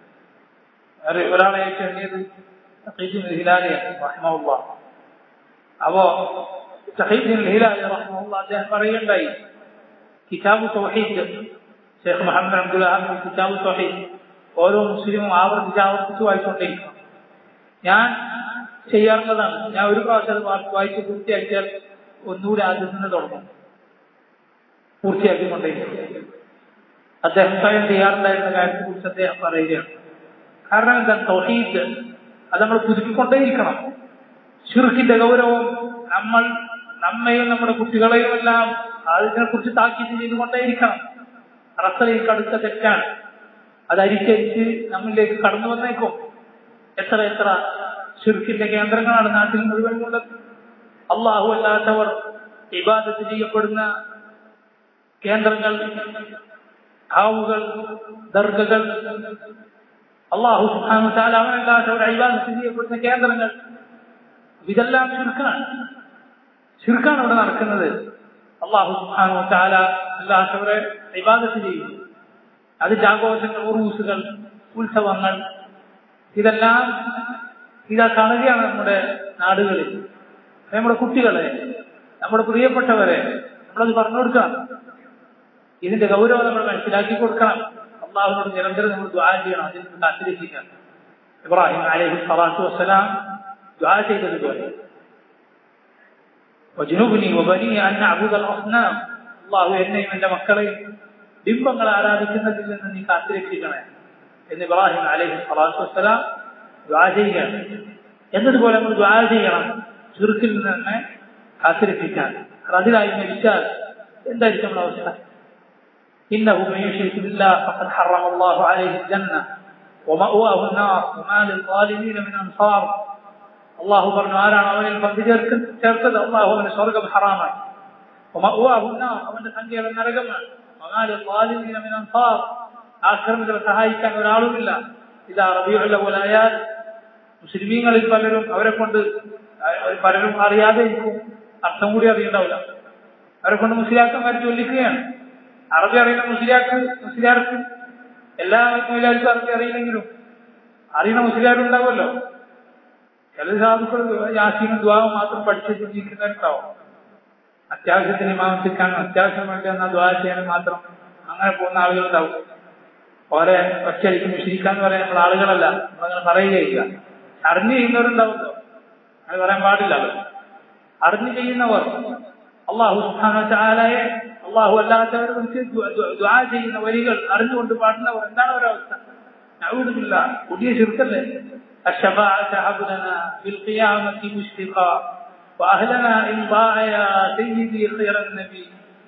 ഒരാളെ എണ്ണിയത് തഹീദ്ദീൻ അൽ ഹിലാലിയാണ് റഹിമഹുള്ള അപ്പോ തഹീദ്ദീൻ അൽ ഹിലാലി റഹിമഹുള്ള അദ്ദേഹം പറയുകയുണ്ടായി കിതാബ് തൗഹീദ് ഷെയ്ഖ് മുഹമ്മദ് അബ്ദുൽ വഹാബ് കിതാബ് തൗഹീദ് ഓരോ മുസ്ലിമും ആവർത്തിച്ച് ആവർത്തിച്ച് വായിച്ചുകൊണ്ടേയിരിക്കും ഞാൻ ചെയ്യാറുള്ളതാണ് ഞാൻ ഒരു പ്രാവശ്യം അത് വായിച്ച് പൂർത്തിയാക്കിയാൽ ഒന്നുകൂടി ആദ്യം നിന്ന് തുടങ്ങും പൂർത്തിയാക്കിക്കൊണ്ടേയിരിക്കും അദ്ദേഹം സ്വയം ചെയ്യാറുണ്ടായിരുന്ന കാര്യത്തെ കുറിച്ച് അദ്ദേഹം പറയുകയാണ് കാരണം എന്താ തൗഹീദ് അത് നമ്മൾ പുതുക്കിക്കൊണ്ടേയിരിക്കണം ഷിർക്കിന്റെ ഗൗരവം നമ്മൾ നമ്മയും നമ്മുടെ കുട്ടികളെയും എല്ലാം അതിനെ കുറിച്ച് താക്കീത് ചെയ്തുകൊണ്ടേയിരിക്കണം അറസലയും കടുത്ത തെറ്റാണ് അത് അരിക്കരിച്ച് നമ്മളിലേക്ക് കടന്നു വന്നേക്കും എത്ര എത്ര ഷിർക്കിന്റെ കേന്ദ്രങ്ങളാണ് നാട്ടിൽ മുഴുവനുള്ളത് അള്ളാഹു അല്ലാത്തവർ ഇബാദത്ത് ചെയ്യപ്പെടുന്ന കേന്ദ്രങ്ങൾ ഹാവുകൾ ദർഗകൾ അള്ളാഹു സുഹാനു താല അവനല്ലാത്തവർ ഇബാദത്ത് ചെയ്യപ്പെടുന്ന കേന്ദ്രങ്ങൾ ഇതെല്ലാം ഷിർക്കാണ് ഷിർക്കാണ് ഇവിടെ നടക്കുന്നത് അള്ളാഹു സുഹാനു താല അല്ലാത്തവരെ ഇബാദത്ത് ചെയ്യുന്നു അതിന്റെ ആഘോഷങ്ങൾ ഉറൂസുകൾ ഉത്സവങ്ങൾ ഇതെല്ലാം ഇതാ കാണുകയാണ് നമ്മുടെ നാടുകളിൽ നമ്മുടെ കുട്ടികളെ നമ്മുടെ പ്രിയപ്പെട്ടവരെ നമ്മളത് പറഞ്ഞു കൊടുക്കണം ഇതിന്റെ ഗൗരവം നമ്മൾ മനസ്സിലാക്കി കൊടുക്കണം അള്ളാഹുനോട് നിരന്തരം നമ്മൾ ദ്വാ ചെയ്യണം അതിൽ നിന്ന് കാത്തിരിക്കണം ഇബ്രാഹിം അലൈഹി സ്വലാത്തു വസ്സലാം ദ്വാ ചെയ്തതുപോലെ وجنوبني وبني أن نعبد الأصنام الله എന്നെയും എൻ്റെ മക്കളെയും ബിംബങ്ങൾ ആരാധിക്കുന്നതിൽ നിന്ന് നീ കാത്തിരക്ഷിക്കണേ എന്ന് ഇബ്രാഹിം അലൈഹി സ്വലാത്തു വസ്സലാം ദ്വാ ചെയ്യുകയാണ് എന്നതുപോലെ നമ്മൾ ദ്വാ ചെയ്യണം ചുരുക്കിൽ നിന്ന് തന്നെ കാത്തിരക്ഷിക്കാൻ അതിലായി മരിച്ചാൽ എന്തായിരിക്കും നമ്മുടെ അവസ്ഥ إنه من يشرك بالله فقد حرم الله عليه الجنة ومأواه النار وما للظالمين من أنصار الله പറഞ്ഞു ആരാണ് അവനിൽ പങ്കു ചേർക്ക് ചേർത്തത് അള്ളാഹു അവന് സ്വർഗം ഹറാമാണ് ومأواه النار അവന്റെ സംഖ്യ നരകമാണ് وما للظالمين من أنصار ആക്രമികളെ സഹായിക്കാൻ ഒരാളുമില്ല ഇതാ റബിയുള്ള പോലായാൽ മുസ്ലിമീങ്ങളിൽ പലരും അവരെ കൊണ്ട് പലരും അറിയാതെ ഇരിക്കും അർത്ഥം കൂടി അറിയണ്ടാവില്ല അവരെ കൊണ്ട് മുസ്ലിയാക്കന്മാർ ചൊല്ലിക്കുകയാണ് അറബി അറിയുന്ന മുസ്ലിയാക്ക് മുസ്ലിയാർക്ക് എല്ലാ മൊയിലാർക്കും അറബി അറിയില്ലെങ്കിലും അറിയുന്ന മുസ്ലിയാരുണ്ടാവുമല്ലോ ചില സാധുക്കൾ യാസീനും ദ്വാവും മാത്രം പഠിച്ച് ചിന്തിക്കുന്നവരുണ്ടാവും അത്യാവശ്യത്തിന് ഇമാമത്തിക്കാനും അത്യാവശ്യം വേണ്ടി എന്നാൽ ദ്വാ ചെയ്യാനും മാത്രം അങ്ങനെ പോകുന്ന ആളുകളുണ്ടാവും ഓരെ ഒറ്റയടിക്ക് മുഷിരിക്കാന്ന് പറയാൻ നമ്മൾ ആളുകളല്ല നമ്മളങ്ങനെ പറയുകയില്ല അറിഞ്ഞു ചെയ്യുന്നവരുണ്ടാവുമല്ലോ അത് പറയാൻ പാടില്ല അവർ അറിഞ്ഞു ചെയ്യുന്നവർ അള്ളാഹു സുഹാനയെ അള്ളാഹു അല്ലാത്തവരെ കുറിച്ച് ദ്വാ ചെയ്യുന്ന വരികൾ അറിഞ്ഞുകൊണ്ട് പാടുന്നവർ എന്താണ് അവരവസ്ഥ നഴുതുമില്ല പുതിയ ചുരുക്കല്ലേ الشفاعة هب لنا في القيامة مشفقا وأهلنا إن ضاع يا سيدي خير النبي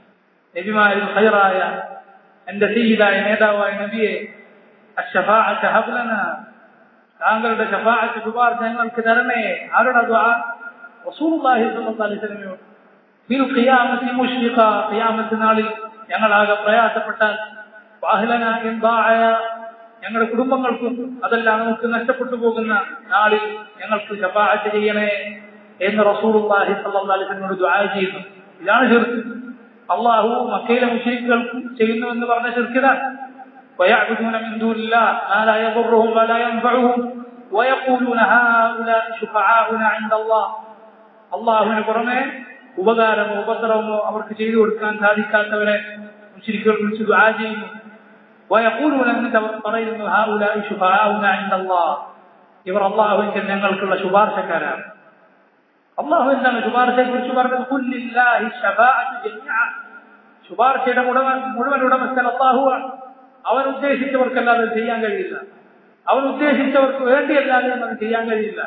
നബിമാരിൽ ഖൈറായ എന്റെ സയ്യിദായ നേതാവായ നബിയെ അഷഫാഅത്ത് ഹബ്ലന താങ്കളുടെ ഷഫാഅത്ത് ശുപാർശ ഞങ്ങൾക്ക് തരണേ ആരുടെ ദുആ റസൂലുള്ളാഹി സ്വല്ലല്ലാഹു അലൈഹി വസല്ലമയോട് ഫിൽ ഖിയാമത്തി മുഷ്ഫിഖ ഖിയാമത്ത് നാളിൽ ഞങ്ങളാകെ പ്രയാസപ്പെട്ടാൽ വാഹ്ലന ഇൻ ضاع ഞങ്ങളുടെ കുടുംബങ്ങൾക്കും അതെല്ലാം നമുക്ക് നഷ്ടപ്പെട്ടു പോകുന്ന നാളിൽ ഞങ്ങൾക്ക് ഷഫാഅത്ത് ചെയ്യണേ എന്ന് റസൂലുള്ളാഹി സ്വല്ലല്ലാഹു അലൈഹി വസല്ലമയോട് ദുആ ചെയ്യുന്നു ഇതാണ് ഷിർക്ക് അള്ളാഹു മക്കയിലെ മുസ്ലിങ്ങൾ ചെയ്യുന്നു എന്ന് പറഞ്ഞ ചെറുക്കിതാണ് ويعبدون من دون الله ما لا يضرهم ولا ينفعهم ويقولون هؤلاء شفعاؤنا عند الله അള്ളാഹുവിന് പുറമെ ഉപകാരമോ ഉപദ്രവമോ അവർക്ക് ചെയ്തു കൊടുക്കാൻ സാധിക്കാത്തവരെ മുസ്ലിക്കുകൾ വിളിച്ച് ദുആ ചെയ്യുന്നു ويقولون എന്നിട്ട് അവർ പറയുന്നു هؤلاء شفعاؤنا عند الله ഇവർ അള്ളാഹുവിന്റെ ഞങ്ങൾക്കുള്ള ശുപാർശക്കാരാണ് അള്ളാഹു എന്താണ് ശുപാർശയെ കുറിച്ച് പറഞ്ഞത് കുല്ലില്ലാഹി ഷഫാഅത്തു ജമീഅ ശുപാർശയുടെ മുഴുവൻ മുഴുവൻ ഉടമസ്ഥൻ അള്ളാഹുവാണ് അവൻ ഉദ്ദേശിച്ചവർക്കല്ലാതെ അത് ചെയ്യാൻ കഴിയില്ല അവൻ ഉദ്ദേശിച്ചവർക്ക് വേണ്ടിയല്ലാതെ അത് ചെയ്യാൻ കഴിയില്ല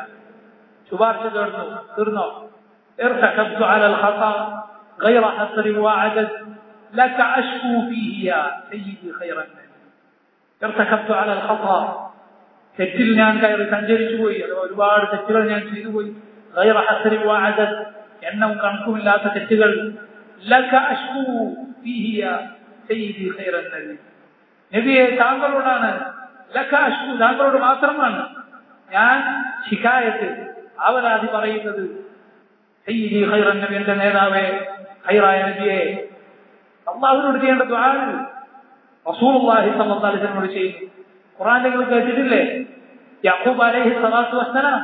ശുപാർശ തീർന്നു തീർന്നോ ارتكبت على الخطا غير حصر وعدد لك أشكو فيه يا سيدي خير الناس ارتكبت على الخطا തെറ്റിൽ ഞാൻ കയറി സഞ്ചരിച്ചു പോയി അഥവാ ഒരുപാട് തെറ്റുകൾ ഞാൻ ചെയ്തു പോയി غير حصر وعدد എണ്ണവും കണക്കുമില്ലാത്ത തെറ്റുകൾ لك أشكو فيه يا سيدي خير النبي നബിയെ താങ്കളോടാണ് ലക്ക അഷ്കു താങ്കളോട് മാത്രമാണ് ഞാൻ ശിക്കായത്ത് അവരാധി പറയുന്നത് സയ്യിദി ഖൈറൻ നബി എന്റെ നേതാവേ ഖൈറായ നബിയെ അള്ളാഹുവിനോട് ചെയ്യേണ്ട ദ്വാണ് റസൂലുള്ളാഹി സ്വല്ലല്ലാഹു അലൈഹി വസല്ലമയോട് ചെയ്യുന്നു ഖുർആൻ നിങ്ങൾ കേട്ടിട്ടില്ലേ യാക്കൂബ് അലൈഹി സ്വലാത്തു വസ്സലാം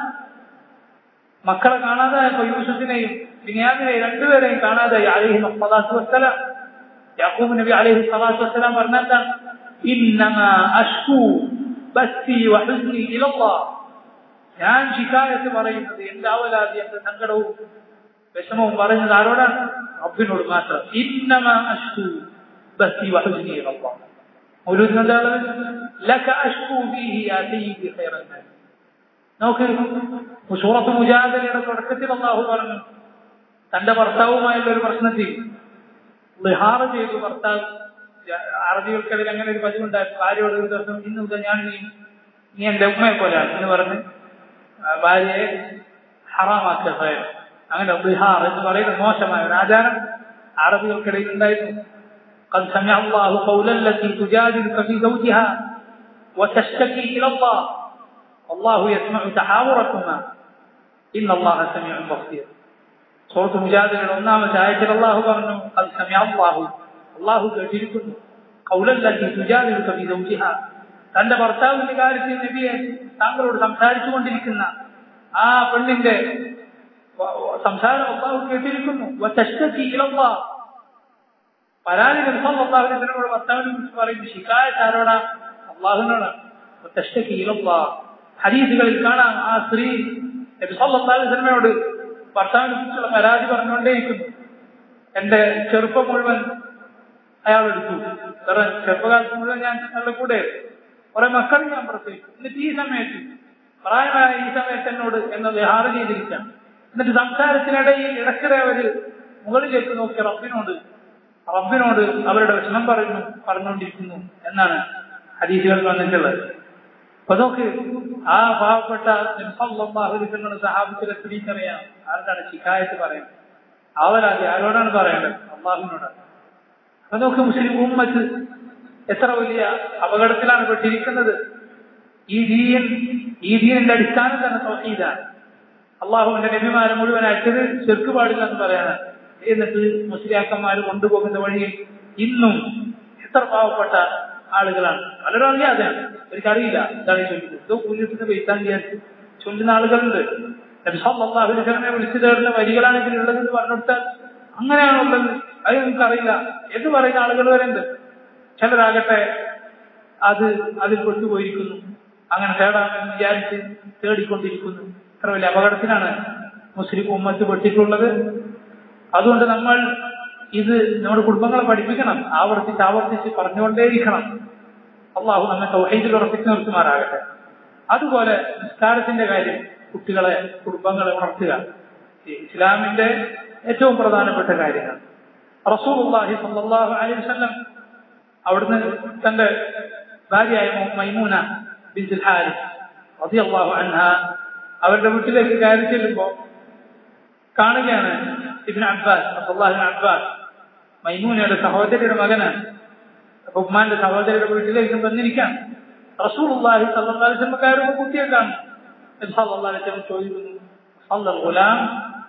മക്കളെ കാണാതായപ്പോ യൂസുഫിനെയും ബിനിയാമിനെയും രണ്ടുപേരെയും കാണാതായി അലൈഹി സ്വലാത്തു വസ്സലാം യാക്കൂബ് നബി അലൈഹി സ്വലാത്തു വസ്സലാം പറഞ്ഞെന്താ ഇന്നമാ അഷ്കു ബസ്തി വഹുസ്നി ഇലല്ലാഹ് ഞാൻ ശിക്കായത്ത് പറയുന്നത് എന്റെ അവലാതി എന്റെ സങ്കടവും വിഷമവും പറയുന്നത് ആരോടാണ് റബ്ബിനോട് മാത്രം ഇന്നമ അഷ്കു ബസ്തി വഹുസ്നി ഇലല്ലാഹ് മൗലൂദ് എന്താണ് ലക അഷ്കു ഫീഹി യാ സയ്യിദി ഖൈറൻ നാസ് നോക്ക് സൂറത്ത് മുജാദലയുടെ തുടക്കത്തിൽ അള്ളാഹു പറഞ്ഞു തന്റെ ഭർത്താവുമായുള്ള ഒരു പ്രശ്നത്തിൽ ലിഹാറ് ചെയ്തു ഭർത്താവ് അറബികൾക്കിടയിൽ അങ്ങനെ ഒരു പതിവുണ്ടായിരുന്നു ഭാര്യയോട് ഒരു ദിവസം ഇന്ന് മുതൽ ഞാൻ നീ നീ എന്റെ ഉമ്മയെ പോലെയാണ് എന്ന് പറഞ്ഞ് ഭാര്യയെ ഹറാമാക്കിയ സ്വയം അങ്ങനെ ബിഹാർ എന്ന് പറയുന്ന മോശമായ ഒരു ആചാരം അറബികൾക്കിടയിൽ ഉണ്ടായിരുന്നു قد سمع الله قول التي تجادلك في زوجها وتشتكي الى الله والله يسمع تحاوركما ان الله سميع بصير സൂറത്ത് മുജാദിയുടെ ഒന്നാമത്തെ ആയത്തിൽ അള്ളാഹു പറഞ്ഞു അത് സമയാഹു അള്ളാഹു കേട്ടിരിക്കുന്നു കൗലല്ലി തുജാദിൽ കവി ദൗജിഹ തന്റെ ഭർത്താവിന്റെ കാര്യത്തിൽ നബിയെ താങ്കളോട് സംസാരിച്ചു കൊണ്ടിരിക്കുന്ന ആ പെണ്ണിന്റെ സംസാരം അള്ളാഹു കേട്ടിരിക്കുന്നു പരാതി അള്ളാഹുവിനോട് ഭർത്താവിനെ കുറിച്ച് പറയും ശിക്കായത്ത് ആരോടാ അള്ളാഹുവിനോട് ഹരീസുകളിൽ കാണാം ആ സ്ത്രീ നബി സല്ലല്ലാഹു അലൈഹി വസല്ലമയോട് ഭർത്താവിനെ കുറിച്ചുള്ള പരാതി പറഞ്ഞുകൊണ്ടേയിരിക്കുന്നു എന്റെ ചെറുപ്പം മുഴുവൻ അയാൾ എടുത്തു കാരണം ചെറുപ്പകാലത്ത് മുഴുവൻ ഞാൻ അയാളുടെ കൂടെ കുറെ മക്കൾ ഞാൻ പ്രസവിച്ചു എന്നിട്ട് ഈ സമയത്ത് പ്രായമായ ഈ സമയത്ത് എന്നോട് എന്നെ വിഹാർ ചെയ്തിരിക്കാം എന്നിട്ട് സംസാരത്തിനിടയിൽ ഇടയ്ക്കിടെ അവര് മുകളിലേക്ക് നോക്കിയ റബ്ബിനോട് റബ്ബിനോട് അവരുടെ വിഷമം പറയുന്നു പറഞ്ഞുകൊണ്ടിരിക്കുന്നു എന്നാണ് ഹദീസുകൾ വന്നിട്ടുള്ളത് അപ്പൊ നോക്ക് ആ പാവപ്പെട്ട സഹാബത്തിലെ സ്ത്രീക്കറിയാം ആർക്കാണ് ശിക്കായത്ത് പറയുന്നത് അവരാതി ആരോടാണ് പറയേണ്ടത് അള്ളാഹുവിനോടാണ് അപ്പൊ നോക്ക് മുസ്ലിം ഉമ്മത്ത് എത്ര വലിയ അപകടത്തിലാണ് പെട്ടിരിക്കുന്നത് ഈ ദീൻ ഈ ദീനിന്റെ അടിസ്ഥാനം തന്നെ തൗഹീദാണ് അള്ളാഹുവിന്റെ നബിമാരെ മുഴുവൻ അയച്ചത് ചെറുക്ക് പാടില്ല എന്ന് പറയാണ് എന്നിട്ട് മുസ്ലിയാക്കന്മാർ കൊണ്ടുപോകുന്ന വഴിയിൽ ഇന്നും എത്ര പാവപ്പെട്ട ആളുകളാണ് പലരും അറിയാതെയാണ് എനിക്കറിയില്ല എന്താണ് ചൊല്ലുന്നത് പോലീസിന് വെയ്ത്താൻ വിചാരിച്ച് ചൊല്ലുന്ന ആളുകളുണ്ട് നബിസ്വല്ലാഹുലിനെ വിളിച്ചു തേടുന്ന വരികളാണ് ഇതിലുള്ളതെന്ന് പറഞ്ഞിട്ടാൽ അങ്ങനെയാണുള്ളത് അത് നിങ്ങൾക്കറിയില്ല എന്ന് പറയുന്ന ആളുകൾ വരെ ഉണ്ട് ചിലരാകട്ടെ അത് അതിൽ പെട്ടുപോയിരിക്കുന്നു അങ്ങനെ തേടാമെന്ന് വിചാരിച്ച് തേടിക്കൊണ്ടിരിക്കുന്നു ഇത്ര വലിയ അപകടത്തിനാണ് മുസ്ലിം ഉമ്മത്ത് പെട്ടിട്ടുള്ളത് അതുകൊണ്ട് നമ്മൾ ഇത് നമ്മുടെ കുടുംബങ്ങളെ പഠിപ്പിക്കണം ആവർത്തിച്ച് ആവർത്തിച്ച് പറഞ്ഞുകൊണ്ടേയിരിക്കണം അള്ളാഹു നമ്മെ സൗഹൈദിൽ ഉറപ്പിച്ച് നിർത്തുമാറാകട്ടെ അതുപോലെ നിസ്കാരത്തിന്റെ കാര്യം കുട്ടികളെ കുടുംബങ്ങളെ ഉണർത്തുക ഇസ്ലാമിന്റെ ഏറ്റവും പ്രധാനപ്പെട്ട കാര്യങ്ങൾ റസൂലുള്ളാഹി സ്വല്ലല്ലാഹു അലൈഹി വസല്ലം അവിടുന്ന് തന്റെ ഭാര്യയായ മൈമൂന ബിൻതുൽ ഹാരിസ് റളിയല്ലാഹു അൻഹ അവരുടെ വീട്ടിലേക്ക് കയറി ചെല്ലുമ്പോൾ കാണുകയാണ് ഇബ്നു അബ്ബാസ് അബ്ദുല്ലാഹി അബ്ബാസ് മൈമൂനയുടെ സഹോദരിയുടെ മകനാണ് അപ്പൊ ഉമ്മാന്റെ സഹോദരിയുടെ വീട്ടിലേക്ക് വന്നിരിക്കാൻ റസൂലുള്ളാഹി സല്ലല്ലാഹു അലൈഹി വസല്ലം കയറുമ്പോൾ കുട്ടിയെ കാണും നബി സല്ലല്ലാഹു അലൈഹി വസല്ലം ചോദിക്കുന്നു അസല്ലൽ ഗുലാം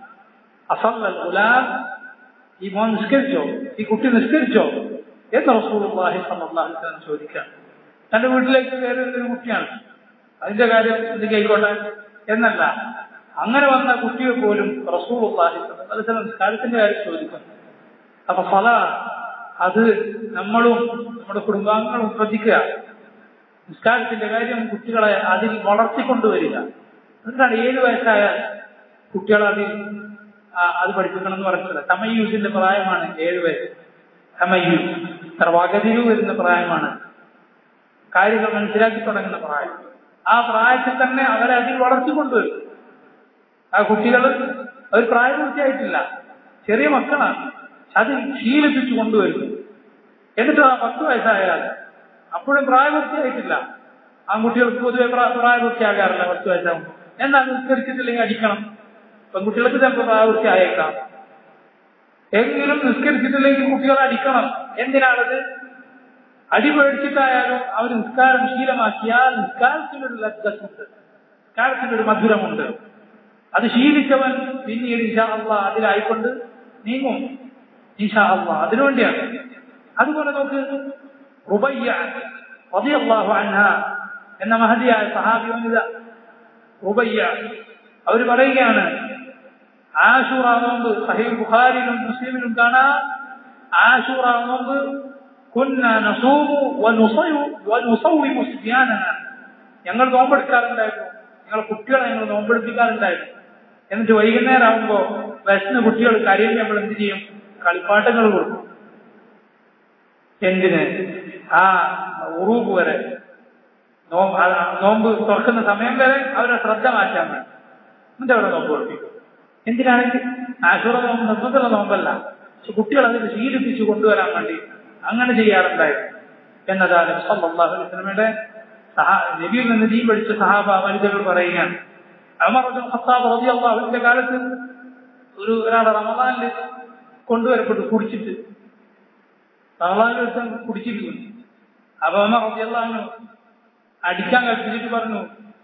അസല്ലൽ ഗുലാം ഈ മോൻ നിസ്കരിച്ചോ ഈ കുട്ടി നിസ്കരിച്ചോ എന്ന് റസൂലുള്ളാഹി സല്ലല്ലാഹു അലൈഹി വസല്ലം ചോദിക്കാം തന്റെ വീട്ടിലേക്ക് കയറി ഒരു കുട്ടിയാണ് അതിന്റെ കാര്യം എന്തൊക്കെ ആയിക്കോട്ടെ എന്നല്ല അങ്ങനെ വന്ന കുട്ടിയെ പോലും റസൂലുള്ളാഹി സല്ലല്ലാഹു അലൈഹി വസല്ലം നിസ്കാരത്തിന്റെ കാര്യം ചോദിക്കുന്നു അപ്പൊ ഫല അത് നമ്മളും നമ്മുടെ കുടുംബാംഗങ്ങളും ശ്രദ്ധിക്കുക നിസ്കാരത്തിന്റെ കാര്യം കുട്ടികളെ അതിൽ വളർത്തിക്കൊണ്ടുവരിക എന്നിട്ടാണ് ഏഴ് വയസ്സായ കുട്ടികളെ അതിൽ അത് പഠിപ്പിക്കണം എന്ന് പറഞ്ഞിട്ടില്ല തമയൂസിന്റെ പ്രായമാണ് ഏഴ് വയസ്സ് തമയൂസ് വകതിരിവ് വരുന്ന പ്രായമാണ് കാര്യങ്ങൾ മനസ്സിലാക്കി തുടങ്ങുന്ന പ്രായം ആ പ്രായത്തിൽ തന്നെ അവരെ അതിൽ വളർത്തിക്കൊണ്ടുവരും ആ കുട്ടികൾ അവർ പ്രായപൂർത്തിയായിട്ടില്ല ചെറിയ മക്കളാണ് അത് ശീലിപ്പിച്ചു കൊണ്ടുവരുന്നു എന്നിട്ട് ആ പത്ത് വയസ്സായാൽ അപ്പോഴും പ്രായപൂർത്തിയായിട്ടില്ല ആൺകുട്ടികൾക്ക് പൊതുവെ പ്രായപൂർത്തിയാകാറില്ല പത്ത് വയസ്സാകുമ്പോൾ എന്നാൽ നിസ്കരിച്ചിട്ടില്ലെങ്കിൽ അടിക്കണം പെൺകുട്ടികൾക്ക് ചിലപ്പോൾ പ്രായപൂർത്തിയായേക്കാം എങ്കിലും നിസ്കരിച്ചിട്ടില്ലെങ്കിൽ കുട്ടികളെ അടിക്കണം എന്തിനാണത് അടി പേടിച്ചിട്ടായാലും അവർ നിസ്കാരം ശീലമാക്കിയാൽ നിസ്കാരത്തിനൊരു ലജ്ജത്തുണ്ട് നിസ്കാരത്തിനൊരു മധുരമുണ്ട് അത് ശീലിച്ചവൻ പിന്നീട് ഇഷാ അള്ളാ അതിലായിക്കൊണ്ട് നീങ്ങും ഇഷാ അള്ളാ അതിനുവേണ്ടിയാണ് അതുപോലെ നമുക്ക് റുബയ്യ റളിയല്ലാഹു അൻഹ എന്ന മഹതിയായ സഹാബി വനിത റുബയ്യ അവർ പറയുകയാണ് ആഷൂറ നോമ്പ് സഹീൽ ബുഖാരിയിലും മുസ്ലിമിലും കാണാം ആഷൂറ നോമ്പ് കുന്ന നസൂമു വനുസയു വനുസൗവിമു സിബ്യാനന ഞങ്ങൾ നോമ്പെടുക്കാറുണ്ടായിരുന്നു ഞങ്ങളെ കുട്ടികളെ ഞങ്ങൾ നോമ്പെടുപ്പിക്കാറുണ്ടായിരുന്നു എന്നിട്ട് വൈകുന്നേരം ആകുമ്പോൾ വിശന്ന് കുട്ടികൾ കരയുമ്പോൾ നമ്മൾ എന്ത് ചെയ്യും കളിപ്പാട്ടങ്ങൾ കൊടുക്കും എന്തിന് ആ ഉറൂപ്പ് വരെ നോമ്പ് നോമ്പ് തുറക്കുന്ന സമയം വരെ അവരെ ശ്രദ്ധ മാറ്റാൻ വേണ്ടി എന്നിട്ട് അവരെ നോമ്പ് കൊടുപ്പിക്കും എന്തിനാണ് ആശുറ നോമ്പ് നിർബന്ധമുള്ള നോമ്പല്ല പക്ഷെ കുട്ടികൾ അതിന് ശീലിപ്പിച്ചു കൊണ്ടുവരാൻ വേണ്ടി അങ്ങനെ ചെയ്യാറുണ്ടായിരുന്നു എന്നതാണ് സല്ലല്ലാഹു അലൈഹി വസല്ലമയുടെ സഹാ നബിയിൽ നിന്ന് ദീൻ പഠിച്ച സഹാബ വനിതകൾ പറയുകയാണ് അമർ ഖത്താബ് റളിയല്ലാഹുവിന്റെ കാലത്ത് ഒരു ഒരാളെ റമദാനിൽ കൊണ്ടുവരപ്പെട്ടു കുടിച്ചിട്ട് റമദാനിൽ ഒരുത്തൻ കുടിച്ചിരിക്കുന്നു അപ്പൊ അമർ റളിയല്ലാഹു അടിക്കാൻ കൽപ്പിച്ചിട്ട് പറഞ്ഞു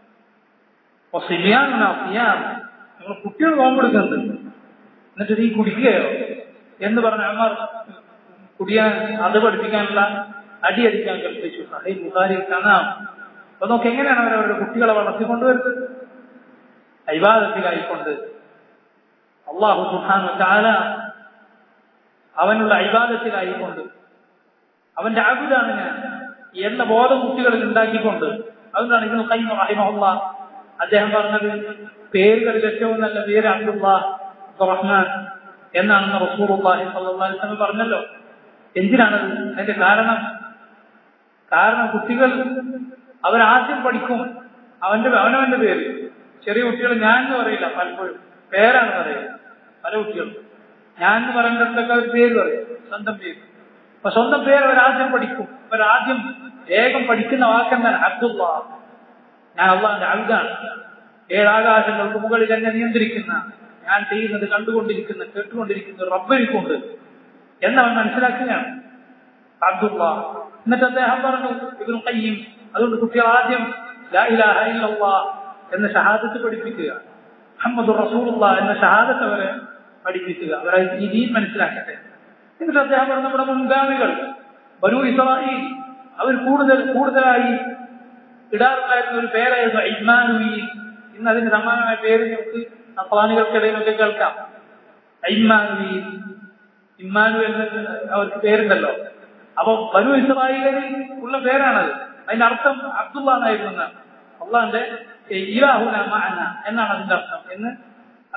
നിങ്ങൾ കുട്ടികൾ നോമ്പെടുക്കുന്നുണ്ട് എന്നിട്ട് നീ കുടിക്കുകയോ എന്ന് പറഞ്ഞ അമ്മർ കുടിയാൻ അത് പഠിപ്പിക്കാനുള്ള അടി അടിക്കാൻ കൽപ്പിച്ചു സഹൈ ബുഹാരി കാണാം അപ്പൊ നോക്ക് എങ്ങനെയാണ് അവർ അവരുടെ കുട്ടികളെ വളർത്തിക്കൊണ്ടുവരുന്നത് അൈവാദത്തിലായിക്കൊണ്ട് അള്ളാഹു സുഹാനു ചാല അവനുള്ള അൈവാദത്തിലായിക്കൊണ്ട് അവന്റെ അബുദാണ് ഞാൻ എന്ന ബോധം കുട്ടികളിൽ ഉണ്ടാക്കിക്കൊണ്ട് അതുകൊണ്ടാണ് ഇന്ന് കൈമ റഹിമഹുള്ള അദ്ദേഹം പറഞ്ഞത് പേരുകളിൽ ഏറ്റവും നല്ല പേര് അബ്ദുള്ള റഹ്മാൻ എന്നാണെന്ന് റസൂറുല്ലാഹി സല്ലല്ലാഹു അലൈഹി വസല്ലം പറഞ്ഞല്ലോ എന്തിനാണത് അതിന്റെ കാരണം കാരണം കുട്ടികൾ അവരാദ്യം പഠിക്കും അവന്റെ അവനവന്റെ പേര് ചെറിയ കുട്ടികൾ ഞാൻ എന്ന് പറയില്ല പലപ്പോഴും പേരാണ് പറയുക പല കുട്ടികളും ഞാൻ എന്ന് പറയുന്നിടത്തൊക്കെ അവർ പേര് പറയും സ്വന്തം പേര് അപ്പൊ സ്വന്തം പേര് അവരാദ്യം പഠിക്കും അവരാദ്യം വേഗം പഠിക്കുന്ന വാക്കെന്താണ് അബ്ദുള്ള ഞാൻ അള്ളാന്റെ അബ്ദാണ് ഏഴാകാശങ്ങൾക്ക് മുകളിൽ എന്നെ നിയന്ത്രിക്കുന്ന ഞാൻ ചെയ്യുന്നത് കണ്ടുകൊണ്ടിരിക്കുന്ന കേട്ടുകൊണ്ടിരിക്കുന്ന റബ്ബരിക്കുണ്ട് എന്നവൻ മനസ്സിലാക്കുകയാണ് അബ്ദുള്ള എന്നിട്ട് അദ്ദേഹം പറഞ്ഞു ഇവരും കയ്യും അതുകൊണ്ട് കുട്ടികൾ ആദ്യം ലാ ഇലാഹ ഇല്ലല്ലാഹ് എന്ന ഷഹാദത്ത് പഠിപ്പിക്കുക മുഹമ്മദ് റസൂലുള്ള എന്ന ഷഹാദത്ത് അവരെ പഠിപ്പിക്കുക അവരെ ഈ ദീൻ മനസ്സിലാക്കട്ടെ എന്നിട്ട് അദ്ദേഹം പറഞ്ഞു നമ്മുടെ മുൻഗാമികൾ ബനു ഇസ്രായേൽ അവർ കൂടുതൽ കൂടുതലായി ഇടാറുണ്ടായിരുന്ന ഒരു പേരായിരുന്നു ഐമാനുവീൽ ഇന്ന് അതിന് സമാനമായ പേര് നമുക്ക് അഫ്വാനികൾക്കിടയിലൊക്കെ കേൾക്കാം ഐമാനുവീൽ ഇമ്മാനു എന്ന് അവർക്ക് പേരുണ്ടല്ലോ അപ്പൊ ബനു ഇസ്രായേലിൽ ഉള്ള പേരാണത് അതിന്റെ അർത്ഥം അബ്ദുള്ള എന്നായിരുന്നു അള്ളാന്റെ ഇലാഹുന മഅന എന്നാണ് അതിന്റെ അർത്ഥം എന്ന്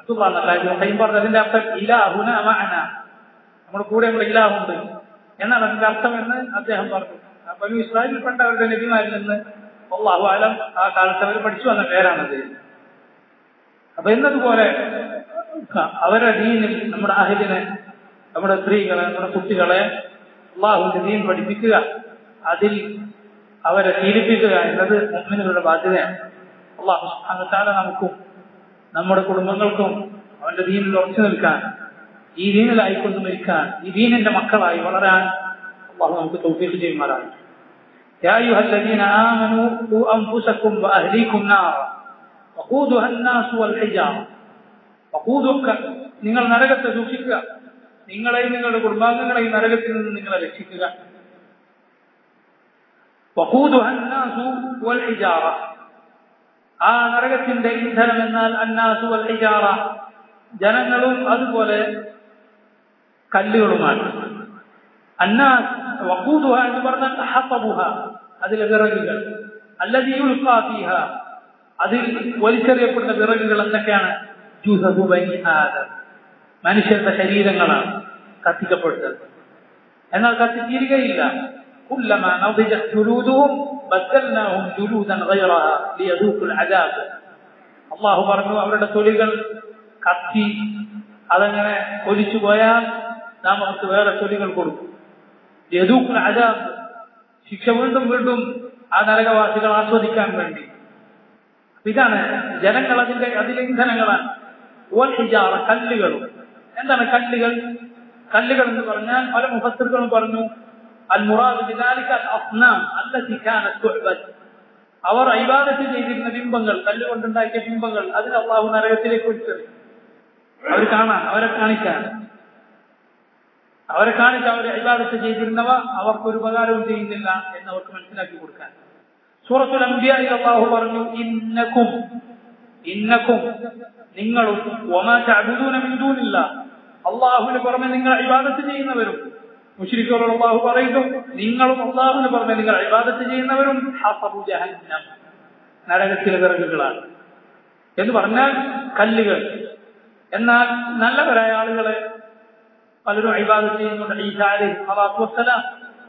അബ്ദുള്ള പറഞ്ഞതിന്റെ അർത്ഥം ഇലാഹുന മഅന നമ്മുടെ കൂടെ നമ്മുടെ ഇലാഹുണ്ട് എന്നാണ് അതിന്റെ അർത്ഥം എന്ന് അദ്ദേഹം പറഞ്ഞു അപ്പൊ ഇസ്രായേലിൽപ്പെട്ട അവരുടെ നബിമാരിൽ നിന്ന് അള്ളാഹു ആലം ആ കാലത്ത് അവർ പഠിച്ചു വന്ന പേരാണത് അപ്പൊ എന്നതുപോലെ അവരുടെ ദീനിൽ നമ്മുടെ അഹിലിനെ നമ്മുടെ സ്ത്രീകളെ നമ്മുടെ കുട്ടികളെ അള്ളാഹുവിന്റെ ദീൻ പഠിപ്പിക്കുക അതിൽ അവരെ ശീലിപ്പിക്കുക എന്നത് മുമ്മിനുകളുടെ ബാധ്യതയാണ് അള്ളാഹു സുബ്ഹാനഹു നമുക്കും നമ്മുടെ കുടുംബങ്ങൾക്കും അവന്റെ ദീനിൽ ഉറച്ചു നിൽക്കാൻ ഈ ദീനിലായിക്കൊണ്ട് മരിക്കാൻ ഈ ദീനിന്റെ മക്കളായി വളരാൻ അള്ളാഹു നമുക്ക് തൗഫീഖ് ചെയ്യുമാറാണ് يا أيها الذين آمنوا قوا أنفسكم وأهليكم نارا وقودها الناس والحجارة وقودك നിങ്ങൾ നരകത്തെ സൂക്ഷിക്കുക നിങ്ങളെയും നിങ്ങളുടെ കുടുംബാംഗങ്ങളെയും നരകത്തിൽ നിന്ന് നിങ്ങളെ രക്ഷിക്കുക وقودها الناس والحجارة ആ നരകത്തിന്റെ ഇന്ധനം എന്നാൽ അന്നാസു വൽ ഹിജാറ ജനങ്ങളും അതുപോലെ കല്ലുകളുമാണ് അന്നാസ് വഖൂദുഹ എന്ന് പറഞ്ഞാൽ ഹസബുഹ അതിലെ വിറകുകൾ അല്ലതി യുൽഖാ ഫീഹ അതിൽ വലിച്ചെറിയപ്പെടുന്ന വിറകുകൾ എന്തൊക്കെയാണ് ജുസബു ബനി ആദം മനുഷ്യരുടെ ശരീരങ്ങളാണ് കത്തിക്കപ്പെടുന്നത് എന്നാൽ കത്തിത്തീരുകയില്ല كلما نضجت جلودهم بدلناهم جلودا غيرها ليذوقوا العذاب അള്ളാഹു പറഞ്ഞു അവരുടെ തൊലികൾ കത്തി അതങ്ങനെ ഒലിച്ചു പോയാൽ നാം അവർക്ക് വേറെ തൊലികൾ കൊടുക്കും യദൂക്കുൽ അജാബ് ശിക്ഷ വീണ്ടും വീണ്ടും ആ നരകവാസികൾ ആസ്വദിക്കാൻ വേണ്ടി ഇതാണ് ജനങ്ങൾ അതിന്റെ അതിലെ ഇന്ധനങ്ങളാണ് ഓൽ ഹിജാറ കല്ലുകളും എന്താണ് കല്ലുകൾ കല്ലുകൾ എന്ന് പറഞ്ഞാൽ പല മുഖത്തുകളും പറഞ്ഞു المراد بذلك الأصنام التي كانت تعبد അവർ ഇബാദത്ത് ചെയ്തിരുന്ന ബിംബങ്ങൾ കല്ലുകൊണ്ടുണ്ടാക്കിയ ബിംബങ്ങൾ അതിന് അള്ളാഹു നരകത്തിലേക്ക് വിളിച്ചത് അവർ കാണാൻ അവരെ കാണിക്കാൻ അവരെ കാണിച്ച് അവർ ഇബാദത്ത് ചെയ്തിരുന്നവ അവർക്കൊരു ഉപകാരവും ചെയ്യുന്നില്ല എന്ന് അവർക്ക് മനസ്സിലാക്കി കൊടുക്കാൻ സൂറത്തുൽ അംബിയായി അള്ളാഹു പറഞ്ഞു ഇന്നക്കും ഇന്നക്കും നിങ്ങളും ഒമാ ചഅബുദൂന മിൻ ദൂനില്ല അള്ളാഹുവിന് പുറമെ നിങ്ങൾ ഇബാദത്ത് ചെയ്യുന്നവരും മുഷിരിക്കോട് അള്ളാഹു പറയുന്നു നിങ്ങളും അള്ളാഹുവിന് പുറമെ നിങ്ങൾ ഇബാദത്ത് ചെയ്യുന്നവരും ഹസബു ജഹന്നം നരകത്തിലെ വിറകുകളാണ് എന്ന് പറഞ്ഞാൽ കല്ലുകൾ എന്നാൽ നല്ലവരായ ആളുകളെ പലരും ഇബാദത്ത് ചെയ്യുന്നുണ്ട് ഈസാരി അലാത്തു വസ്സലാം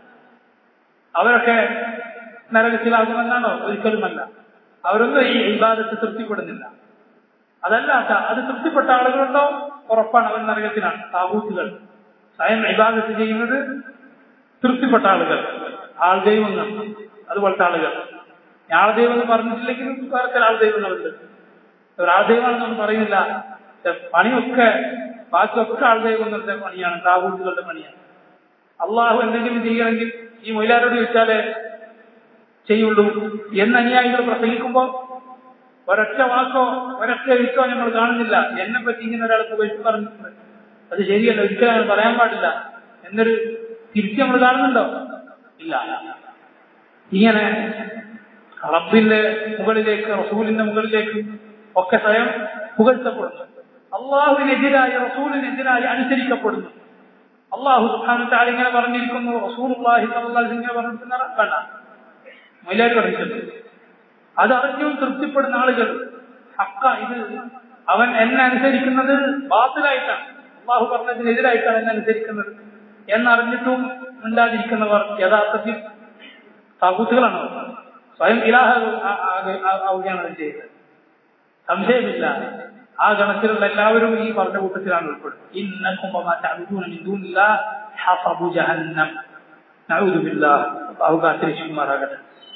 അവരൊക്കെ നരകത്തിലാകുമെന്നാണോ ഒരിക്കലുമല്ല അവരൊന്നും ഈ ഇബാദത്ത് തൃപ്തിപ്പെടുന്നില്ല അതല്ലാത്ത അത് തൃപ്തിപ്പെട്ട ആളുകളുണ്ടോ ഉറപ്പാണ് അവർ നരകത്തിലാണ് താബൂത്തുകൾ സ്വയം ഇബാദത്ത് ചെയ്യുന്നത് തൃപ്തിപ്പെട്ട ആളുകൾ ആൾ ദൈവങ്ങൾ അതുപോലത്തെ ആളുകൾ ആൾ ദൈവം എന്ന് പറഞ്ഞിട്ടില്ലെങ്കിലും വേറെ ചില ആൾ ദൈവങ്ങളുണ്ട് ഒരാൾ ദൈവമാണെന്നൊന്നും പറയുന്നില്ല പണിയൊക്കെ ബാക്കിയൊക്കെ ആൾ ദൈവങ്ങളുടെ പണിയാണ് താബൂത്തുകളുടെ പണിയാണ് അള്ളാഹു എന്തെങ്കിലും ചെയ്യണമെങ്കിൽ ഈ മൊയിലാരോട് ചോദിച്ചാലേ ചെയ്യുള്ളൂ എന്ന് അനുയായികൾ പ്രസംഗിക്കുമ്പോൾ ഒരൊറ്റ വാക്കോ ഒരൊറ്റ എഴുത്തോ നമ്മൾ കാണുന്നില്ല എന്നെ പറ്റി ഇങ്ങനെ ഒരാൾക്ക് വെച്ച് പറഞ്ഞിട്ടുണ്ട് അത് ശരിയല്ല ഒരിക്കലും അങ്ങനെ പറയാൻ പാടില്ല എന്നൊരു തിരിച്ച് നമ്മൾ കാണുന്നുണ്ടോ ഇല്ല ഇങ്ങനെ റബ്ബിന്റെ മുകളിലേക്ക് റസൂലിന്റെ മുകളിലേക്ക് ഒക്കെ സ്വയം പുകഴ്ത്തപ്പെടുന്നു അള്ളാഹുവിനെതിരായി റസൂലിനെതിരായി അനുസരിക്കപ്പെടുന്നു അള്ളാഹു സുഖാനത്താൽ ഇങ്ങനെ പറഞ്ഞിരിക്കുന്നു റസൂൽ ഇങ്ങനെ പറഞ്ഞിരിക്കുന്ന കണ്ട മൈലാരി പറഞ്ഞിട്ടുണ്ട് അത് അറിഞ്ഞും തൃപ്തിപ്പെടുന്ന ആളുകൾ ഹക്ക ഇത് അവൻ എന്നെ അനുസരിക്കുന്നത് ബാത്തിലായിട്ടാണ് അള്ളാഹു പറഞ്ഞതിനെതിരായിട്ടാണ് എന്നെ അനുസരിക്കുന്നത് എന്നറിഞ്ഞിട്ടും മിണ്ടാതിരിക്കുന്നവർ യഥാർത്ഥത്തിൽ താകൂത്തുകളാണ് അവർ. സ്വയം ഇലാഹ ആവുകയാണ് അവർ ചെയ്യുന്നത് സംശയമില്ല ആ ഗണത്തിലുള്ള എല്ലാവരും ഈ പറഞ്ഞ കൂട്ടത്തിലാണ് ഉൾപ്പെടുന്നത് ഇന്നക്കും വമാ തഅബുദൂന മിൻ ദൂനില്ലാഹ് ഹസബു ജഹന്നം നഊദു ബില്ലാഹ് അല്ലാഹു കാത്തിരിക്കുമാറാകട്ടെ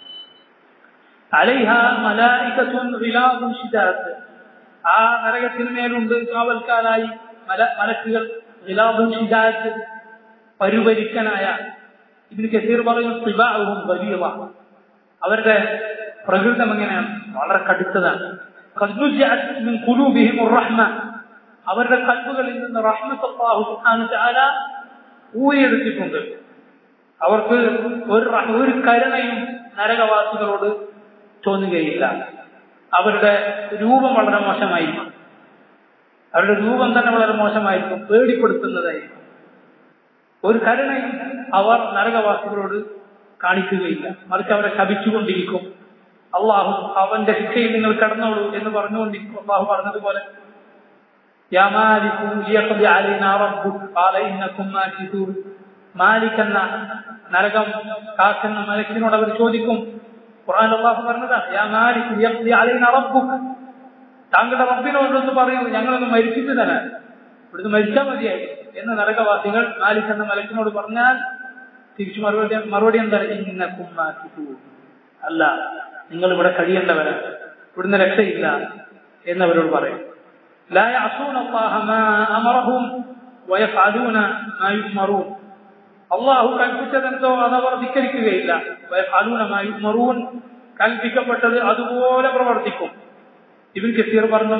അലൈഹ മലായികത്തുൻ ഗിലാദുൻ ഷിദാദ് ആ നരകത്തിന് മേലുണ്ട് കാവൽക്കാരായി മല മലക്കുകൾ ഗിലാദുൻ ഷിദാദ് പരുപരിക്കനായ ഇബ്നു കസീർ പറയുന്നു സിബാഉഹും ബലീവ അവരുടെ പ്രകൃതം എങ്ങനെയാണ് വളരെ കടുത്തതാണ് ഖദ് നുസിഅത് മിൻ ഖുലൂബിഹിം റഹ്മ അവരുടെ കൽബുകളിൽ നിന്ന് റഹ്മത്ത് അല്ലാഹു സുബ്ഹാനഹു തആല ഊരിയെടുത്തിട്ടുണ്ട് അവർക്ക് ഒരു റഹ്- ഒരു കരുണയും നരകവാസികളോട് തോന്നുകയില്ല അവരുടെ രൂപം വളരെ മോശമായിരിക്കും അവരുടെ രൂപം തന്നെ വളരെ മോശമായിരിക്കും പേടിപ്പെടുത്തുന്നതായിരിക്കും ഒരു കരുണയും അവർ നരകവാസികളോട് കാണിക്കുകയില്ല മറിച്ച് അവരെ ശപിച്ചുകൊണ്ടിരിക്കും അള്ളാഹു അവന്റെ ശിക്ഷയിൽ നിങ്ങൾ കടന്നോളൂ എന്ന് പറഞ്ഞുകൊണ്ടിരിക്കും അള്ളാഹു പറഞ്ഞതുപോലെ يا مالك ليقضي علينا ربك قال إنكم ماكثون മാലിക് എന്ന നരകം കാക്കുന്ന മലക്കിനോട് അവർ ചോദിക്കും ഖുർആൻ അള്ളാഹു പറഞ്ഞതാണ് യാ മാലിക് യഖ്ദി അലൈന റബ്ബുക് താങ്കളുടെ റബ്ബിനോടൊന്ന് പറയൂ ഞങ്ങളൊന്ന് മരിച്ചിട്ട് തരാൻ ഇവിടുന്ന് മരിച്ചാൽ മതിയായി എന്ന് നരകവാസികൾ മാലിക് എന്ന മലക്കിനോട് പറഞ്ഞാൽ തിരിച്ചു മറുപടി മറുപടി എന്താണ് ഇന്നക്കും മാറ്റിക്കൂ അല്ല നിങ്ങൾ ഇവിടെ കഴിയേണ്ടവരാണ് ഇവിടുന്ന് രക്ഷയില്ല എന്നവരോട് പറയും لا يعصون الله ما أمرهم ويفعلون ما يؤمرون അള്ളാഹു കൽപ്പിച്ചതെന്തോ അതവർ ധിക്കരിക്കുകയില്ല മറൂൻ കൽപ്പിക്കപ്പെട്ടത് അതുപോലെ പ്രവർത്തിക്കും ഇവൻ കസീർ പറഞ്ഞു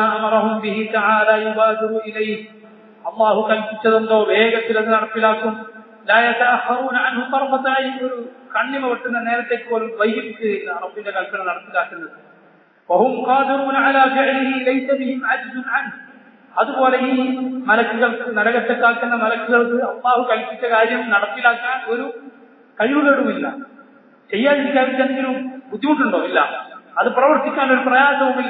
അള്ളാഹു കൽപ്പിച്ചതെന്തോ വേഗത്തിൽ അത് നടപ്പിലാക്കും ഒരു കണ്ണിമ വെട്ടുന്ന നേരത്തേക്ക് പോലും വൈകിപ്പിക്കുകയില്ല റബ്ബിന്റെ കൽപ്പന നടപ്പിലാക്കുന്നത് അതുപോലെ ഈ മലക്കുകൾക്ക് നരകത്തെ കാക്കുന്ന മലക്കുകൾക്ക് അള്ളാഹു കൽപ്പിച്ച കാര്യം നടപ്പിലാക്കാൻ ഒരു കഴിവുകേടുമില്ല ചെയ്യാതിരിക്കാൻ എന്തെങ്കിലും ബുദ്ധിമുട്ടുണ്ടോ ഇല്ല അത് പ്രവർത്തിക്കാൻ ഒരു പ്രയാസവുമില്ല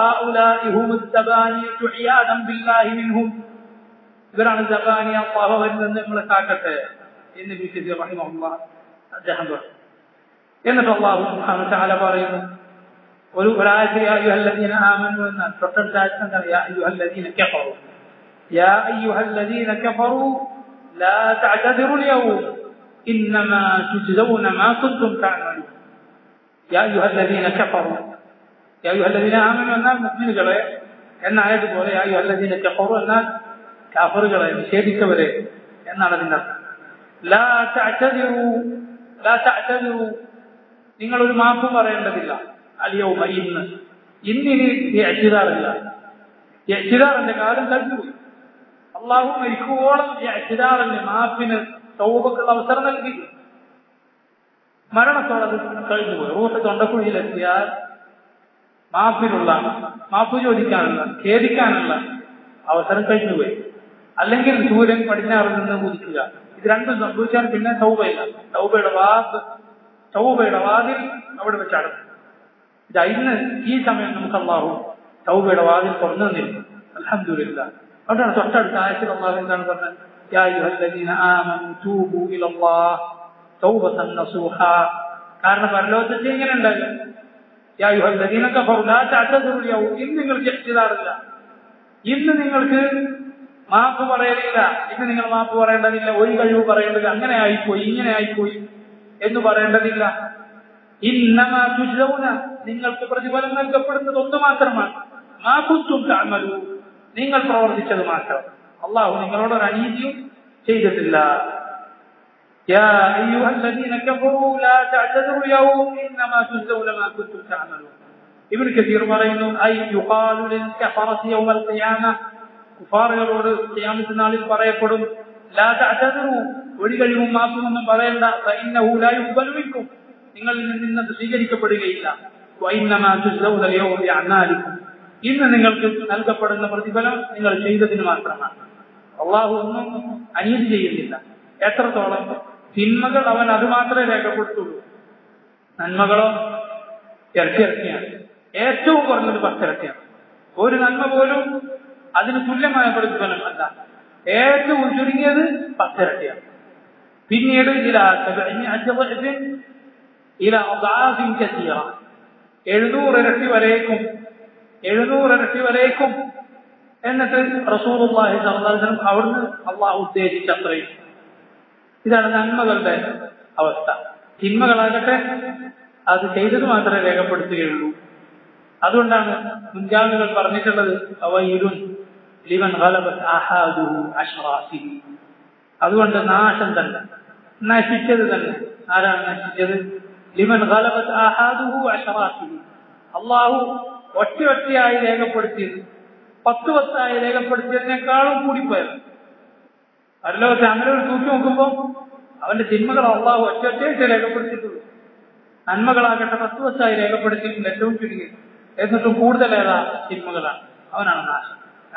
ഇവരാണ് ജബാനി അള്ളാഹു നിന്ന് നിങ്ങളെ കാക്കട്ടെ എന്ന് ബി സി അദ്ദേഹം പറഞ്ഞു എന്നിട്ട് അള്ളാഹു സുബ്ഹാനഹു തആല പറയുന്നു ഒരു ഒരാഴ്ച യാ അയ്യുഹല്ലദീന ആമനു എന്ന തൊട്ടടുത്ത ആഴ്ച എന്താണ് യാ അയ്യുഹല്ലദീന കഫറു യാ അയ്യുഹല്ലദീന കഫറു ലാ തഅതദിറു اليوم إنما تجزون ما كنتم تعملون يا أيها الذين كفروا يا أيها الذين آمنوا എന്നാൽ മുസ്ലിമുകളെ എന്നായതുപോലെ യാ അയ്യുഹല്ലദീന കഫറു എന്നാൽ കാഫറുകളെ നിഷേധിച്ചവരെ എന്നാണ് അതിന്റെ അർത്ഥം ലാ തഅതദിറു ലാ തഅതദിറു നിങ്ങൾ ഒരു മാപ്പും പറയേണ്ടതില്ല അലിയൗമ ഇന്ന് ഇന്നിന് എച്ചിതാറില്ല എച്ചിതാറിന്റെ കാലം കഴിഞ്ഞുപോയി അള്ളാഹു മരിക്കുവോളം എച്ചിതാറിന്റെ മാപ്പിന് സൗബക്കുള്ള അവസരം നൽകി മരണത്തോടെ അത് കഴിഞ്ഞുപോയി റൂഹ് തൊണ്ടക്കുഴിയിലെത്തിയാൽ മാപ്പിനുള്ള മാപ്പ് ചോദിക്കാനുള്ള ഖേദിക്കാനുള്ള അവസരം കഴിഞ്ഞുപോയി അല്ലെങ്കിൽ സൂര്യൻ പടിഞ്ഞാറിൽ നിന്ന് ഉദിക്കുക ഇത് രണ്ടും സംഭവിച്ചാൽ പിന്നെ സൗബയില്ല സൗബയുടെ വാദ് സൗബയുടെ വാതിൽ അവിടെ വെച്ചാണ് ഇതാ ഇന്ന് ഈ സമയം നമുക്ക് അള്ളാഹു തൗബയുടെ വാതിൽ തുറന്നു തന്നിരിക്കും അലഹമില്ല അവിടെയാണ് തൊട്ടടുത്ത ആയത്തിൽ അള്ളാഹു എന്താണ് പറഞ്ഞത് يا أيها الذين آمنوا توبوا إلى الله توبة نصوحا കാരണം പരലോകത്തിൽ ഇങ്ങനെ ഉണ്ടാവില്ല യാ أيها الذين كفروا لا تعتذروا اليوم ഇന്ന് നിങ്ങൾക്ക് എത്തിയതാറില്ല ഇന്ന് നിങ്ങൾക്ക് മാപ്പ് പറയലില്ല ഇന്ന് നിങ്ങൾ മാപ്പ് പറയേണ്ടതില്ല ഒരു കഴിവ് പറയേണ്ടത് അങ്ങനെ ആയിപ്പോയി ഇങ്ങനെ ആയിപ്പോയി എന്ന് പറയേണ്ടതില്ല ഇന്നമാ തുജ്ലൗന നിങ്ങൾക്ക് പ്രതിഫലം നൽകപ്പെടുന്നത് ഒന്ന് മാത്രമാണ് മാ കുത്തും താമലു നിങ്ങൾ പ്രവർത്തിച്ചത് മാത്രം അള്ളാഹു നിങ്ങളോട് ഒരു അനീതിയും ചെയ്തിട്ടില്ല يا أيها الذين كفروا لا تعتذروا اليوم إنما تجزون ما كنتم تعملون ابن كثير പറയുന്നു أي يقال للكفرة يوم القيامة കുഫാറുകളോട് ഖിയാമത്ത് നാളിൽ പറയപ്പെടും ലാ തഅതദറു ഒരു കഴിവും മാപ്പുമൊന്നും പറയണ്ട فإنه لا يقبل منكم നിങ്ങളിൽ നിന്ന് സ്വീകരിക്കപ്പെടുകയില്ല ഇന്ന് നിങ്ങൾക്ക് നൽകപ്പെടുന്ന പ്രതിഫലം നിങ്ങൾ ചെയ്തതിന് മാത്രമാണ് അള്ളാഹു ഒന്നും അനീതി ചെയ്യുന്നില്ല എത്രത്തോളം തിന്മകൾ അവൻ അത് മാത്രമേ രേഖപ്പെടുത്തുള്ളൂ നന്മകളോ ഇരട്ടിയിരട്ടിയാണ് ഏറ്റവും കുറഞ്ഞത് പത്തിരട്ടിയാണ് ഒരു നന്മ പോലും അതിന് തുല്യമായ പ്രതിഫലം അല്ല ഏറ്റവും ചുരുങ്ങിയത് പത്തിരട്ടിയാണ് പിന്നീട് ചില ഇല അദാഫിൻ കസീറ എഴുന്നൂറ് ഇരട്ടി വരേക്കും എഴുന്നൂറ് ഇരട്ടി വരേക്കും എന്നിട്ട് റസൂലുള്ളാഹി സ്വല്ലല്ലാഹു അലൈഹി വസല്ലം അവിടുന്ന് അള്ളാഹു ഉദ്ദേശിച്ച അത്രയും ഇതാണ് നന്മകളുടെ അവസ്ഥ തിന്മകളാകട്ടെ അത് ചെയ്തത് മാത്രമേ രേഖപ്പെടുത്തുകയുള്ളൂ അതുകൊണ്ടാണ് മുൻഗാമികൾ പറഞ്ഞിട്ടുള്ളത് അവയിരുൻ ലിവൻ ഗലബത്ത് ആഹാദുഹു അഷ്റാസിഹി അതുകൊണ്ട് നാശം തന്നെ നശിച്ചത് തന്നെ ആരാണ് നശിച്ചത് ലിമൻ ഗലബത്ത് ആഹാദുഹു അഷറാത്തിഹി അള്ളാഹു ഒറ്റ ഒറ്റയായി രേഖപ്പെടുത്തിയത് പത്ത് പത്തായി രേഖപ്പെടുത്തിയതിനേക്കാളും കൂടിപ്പോയത് പരലോകത്തെ അങ്ങനെ ഒരു തൂക്കി നോക്കുമ്പോൾ അവന്റെ തിന്മകൾ അള്ളാഹു ഒറ്റ ഒറ്റയായിട്ട് രേഖപ്പെടുത്തിയിട്ടുള്ളൂ നന്മകളാകട്ടെ പത്ത് പത്തായി രേഖപ്പെടുത്തിയിട്ടുണ്ട് ഏറ്റവും ചുരുങ്ങി എന്നിട്ടും കൂടുതൽ ഏതാ തിന്മകളാണ് അവനാണ് നാശം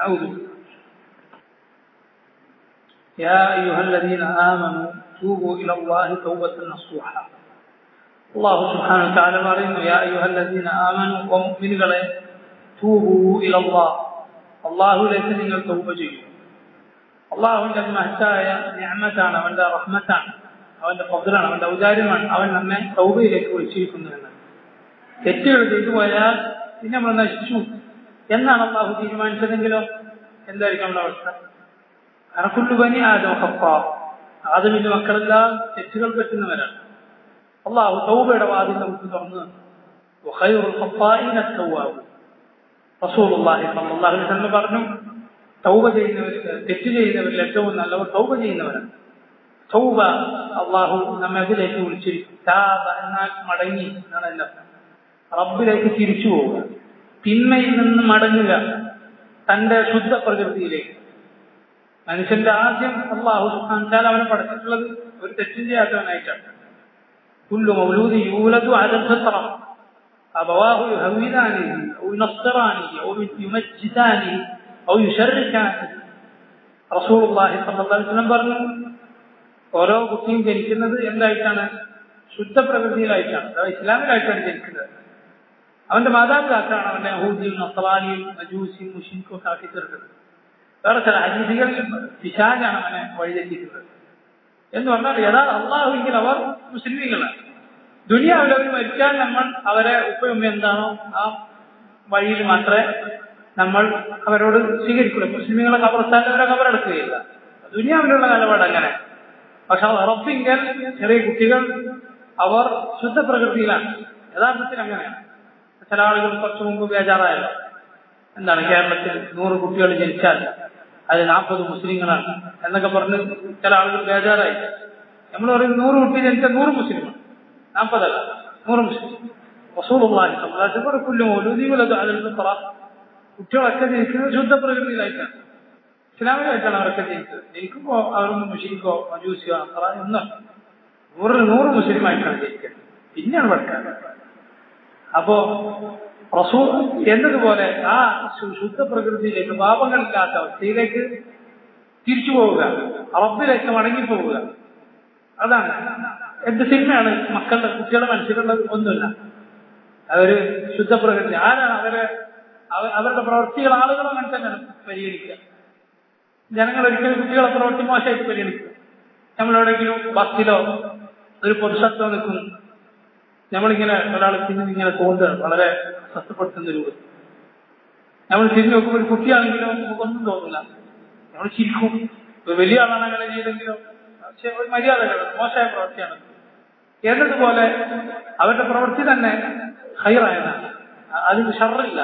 يا أيها الذين آمنوا توبوا إلى الله توبة نصوحا الله سبحانه وتعالى പറയുന്നു يا أيها الذين آمنوا ومؤمنകളെ توبوا إلى الله അള്ളാഹുലേക്ക് നിങ്ങൾ തൗബ ചെയ്യൂ അള്ളാഹുവിന്റെ മഹത്തായ ഞാമത്താണ് അവന്റെ റഹ്മത്താണ് അവന്റെ ഫضലാണ് അവന്റെ ഔദാര്യമാണ് അവൻ നമ്മെ തൗബയിലേക്ക് വിളിച്ചിരിക്കുന്നു എന്ന് തെറ്റുകൾ ചെയ്തു പോയാൽ പിന്നെ നമ്മൾ നശിച്ചു എന്നാണ് അള്ളാഹു തീരുമാനിച്ചതെങ്കിലോ എന്തായിരിക്കും നമ്മുടെ അവസ്ഥ അറക്കുള്ളു പനി ആദം ഹപ്പ ആദമിന്റെ മക്കളെല്ലാം തെറ്റുകൾ പറ്റുന്നവരാണ് അള്ളാഹു തൗബയുടെ വാതിൽ നമുക്ക് തുറന്നു وخير الخطائين التواب رسول الله صلى الله عليه وسلم പറഞ്ഞു തൗബ ചെയ്യുന്നവർ തെറ്റ് ചെയ്യുന്നവരിൽ ഏറ്റവും നല്ലവർ തൗബ ചെയ്യുന്നവരാണ് തൗബ അള്ളാഹു നമ്മെ അതിലേക്ക് വിളിച്ചിരിക്കും താബ എന്നാൽ മടങ്ങി എന്നാണ് എൻ്റെ റബ്ബിലേക്ക് തിരിച്ചു പോവുക തിന്മയിൽ നിന്ന് മടങ്ങുക തന്റെ ശുദ്ധ പ്രകൃതിയിലേക്ക് മനുഷ്യന്റെ ആദ്യം അള്ളാഹു സുഹാൻ അവനെ പഠിച്ചിട്ടുള്ളത് ഒരു തെറ്റും ചെയ്യാത്തവനായിട്ടാണ് كل مولود يولد على الفطرة أبواه يهودانه أو ينصرانه أو يمجسانه أو يشركانه رسول الله صلى الله عليه وسلم പറഞ്ഞു ഓരോ കുട്ടിയും ജനിക്കുന്നത് എന്തായിട്ടാണ് ശുദ്ധ പ്രകൃതിയിലായിട്ടാണ് അഥവാ ഇസ്ലാമിലായിട്ടാണ് ജനിക്കുന്നത് അവന്റെ മാതാപിതാക്കളാണ് അവന്റെ യഹൂദിയും നസറാനിയും മജൂസിയും മുഷിൻക്കും ഒക്കെ ആക്കി തീർക്കുന്നത് വേറെ ചില ഹരീതികളിൽ പിശാജാണ് അവനെ വഴിതെറ്റിക്കുന്നത് എന്ന് പറഞ്ഞാൽ യഥാ അള്ളാഹുവിൽ അവർ മുസ്ലിമീങ്ങളാണ് ദുനിയാവിൽ അവർ മരിച്ചാൽ നമ്മൾ അവരെ ഉപ്പയും എന്താണോ ആ വഴിയിൽ മാത്രമേ നമ്മൾ അവരോട് സ്വീകരിക്കുള്ളൂ മുസ്ലിമീങ്ങളെ കബർസ്ഥാനിൽ അവരെ കബറെടുക്കുകയില്ല ദുനിയാവിലുള്ള നിലപാട് അങ്ങനെ പക്ഷെ റബ്ബിങ്കൽ ചെറിയ കുട്ടികൾ അവർ ശുദ്ധ പ്രകൃതിയിലാണ് യഥാർത്ഥത്തിൽ അങ്ങനെയാണ് ചില ആളുകൾ കുറച്ചു മുമ്പ് ബേജാറായല്ലോ എന്താണ് കേരളത്തിൽ നൂറ് കുട്ടികൾ ജനിച്ചാൽ അത് നാൽപ്പത് മുസ്ലിങ്ങളാണ് എന്നൊക്കെ പറഞ്ഞ് ചില ആളുകൾ ബേജാറായി നമ്മൾ പറയും നൂറ് കുട്ടി ജനിച്ച നൂറ് മുസ്ലിമാണ് നാൽപ്പതല്ല നൂറ് മുസ്ലിം റസൂലുള്ളാഹി സ്വല്ലല്ലാഹു കുല്ലും ഒലുദീവലത് അതിൽ കുട്ടികളൊക്കെ ജനിക്കുന്നത് ശുദ്ധ പ്രകൃതിയിലായിട്ടാണ് ഇസ്ലാമിലായിട്ടാണ് അവരൊക്കെ ജനിച്ചത് ജനിക്കുമ്പോൾ അവരൊന്നും മുഷിരിക്കോ മജൂസിയോ അത്ര ഒന്നും നൂറ് നൂറ് മുസ്ലിമായിട്ടാണ് ജനിക്കുന്നത് പിന്നെയാണ് പഠിക്കാൻ അപ്പോ റസൂ എന്നതുപോലെ ആ ശുദ്ധ പ്രകൃതിയിലേക്ക് പാപങ്ങളില്ലാത്ത അവസ്ഥയിലേക്ക് തിരിച്ചു പോവുക റബ്ബിലേക്ക് മടങ്ങിപ്പോവുക അതാണ് എന്ത് സിനിമയാണ് മക്കളുടെ കുട്ടികളുടെ മനസ്സിലുള്ളത് ഒന്നുമില്ല അവര് ശുദ്ധ പ്രകൃതി ആരാണ് അവരെ അവരുടെ പ്രവൃത്തികൾ ആളുകൾ അങ്ങനെ തന്നെ പരിഗണിക്കുക ജനങ്ങൾ ഒരിക്കലും കുട്ടികളെ പ്രവൃത്തി മോശമായിട്ട് പരിഗണിക്കുക നമ്മളെവിടെയെങ്കിലും ബസ്സിലോ ഒരു പൊതുസ്ഥലത്തോ നിൽക്കുന്നു നമ്മളിങ്ങനെ ഒരാൾ തിരിഞ്ഞ് ഇങ്ങനെ തോന്നുകയാണ് വളരെ കഷ്ടപ്പെടുത്തുന്ന രൂപത്തിൽ നമ്മൾ തിരിഞ്ഞു നോക്കുമ്പോൾ ഒരു കുട്ടിയാണെങ്കിലോ നമുക്കൊന്നും തോന്നില്ല നമ്മൾ ചിരിക്കും ഒരു വലിയ ആളാണ് അങ്ങനെ ചെയ്തെങ്കിലോ പക്ഷെ ഒരു മര്യാദകളാണ് മോശമായ പ്രവൃത്തിയാണ് എന്നതുപോലെ അവരുടെ പ്രവൃത്തി തന്നെ ഹൈറായതാണ് അതിന് ഷറില്ല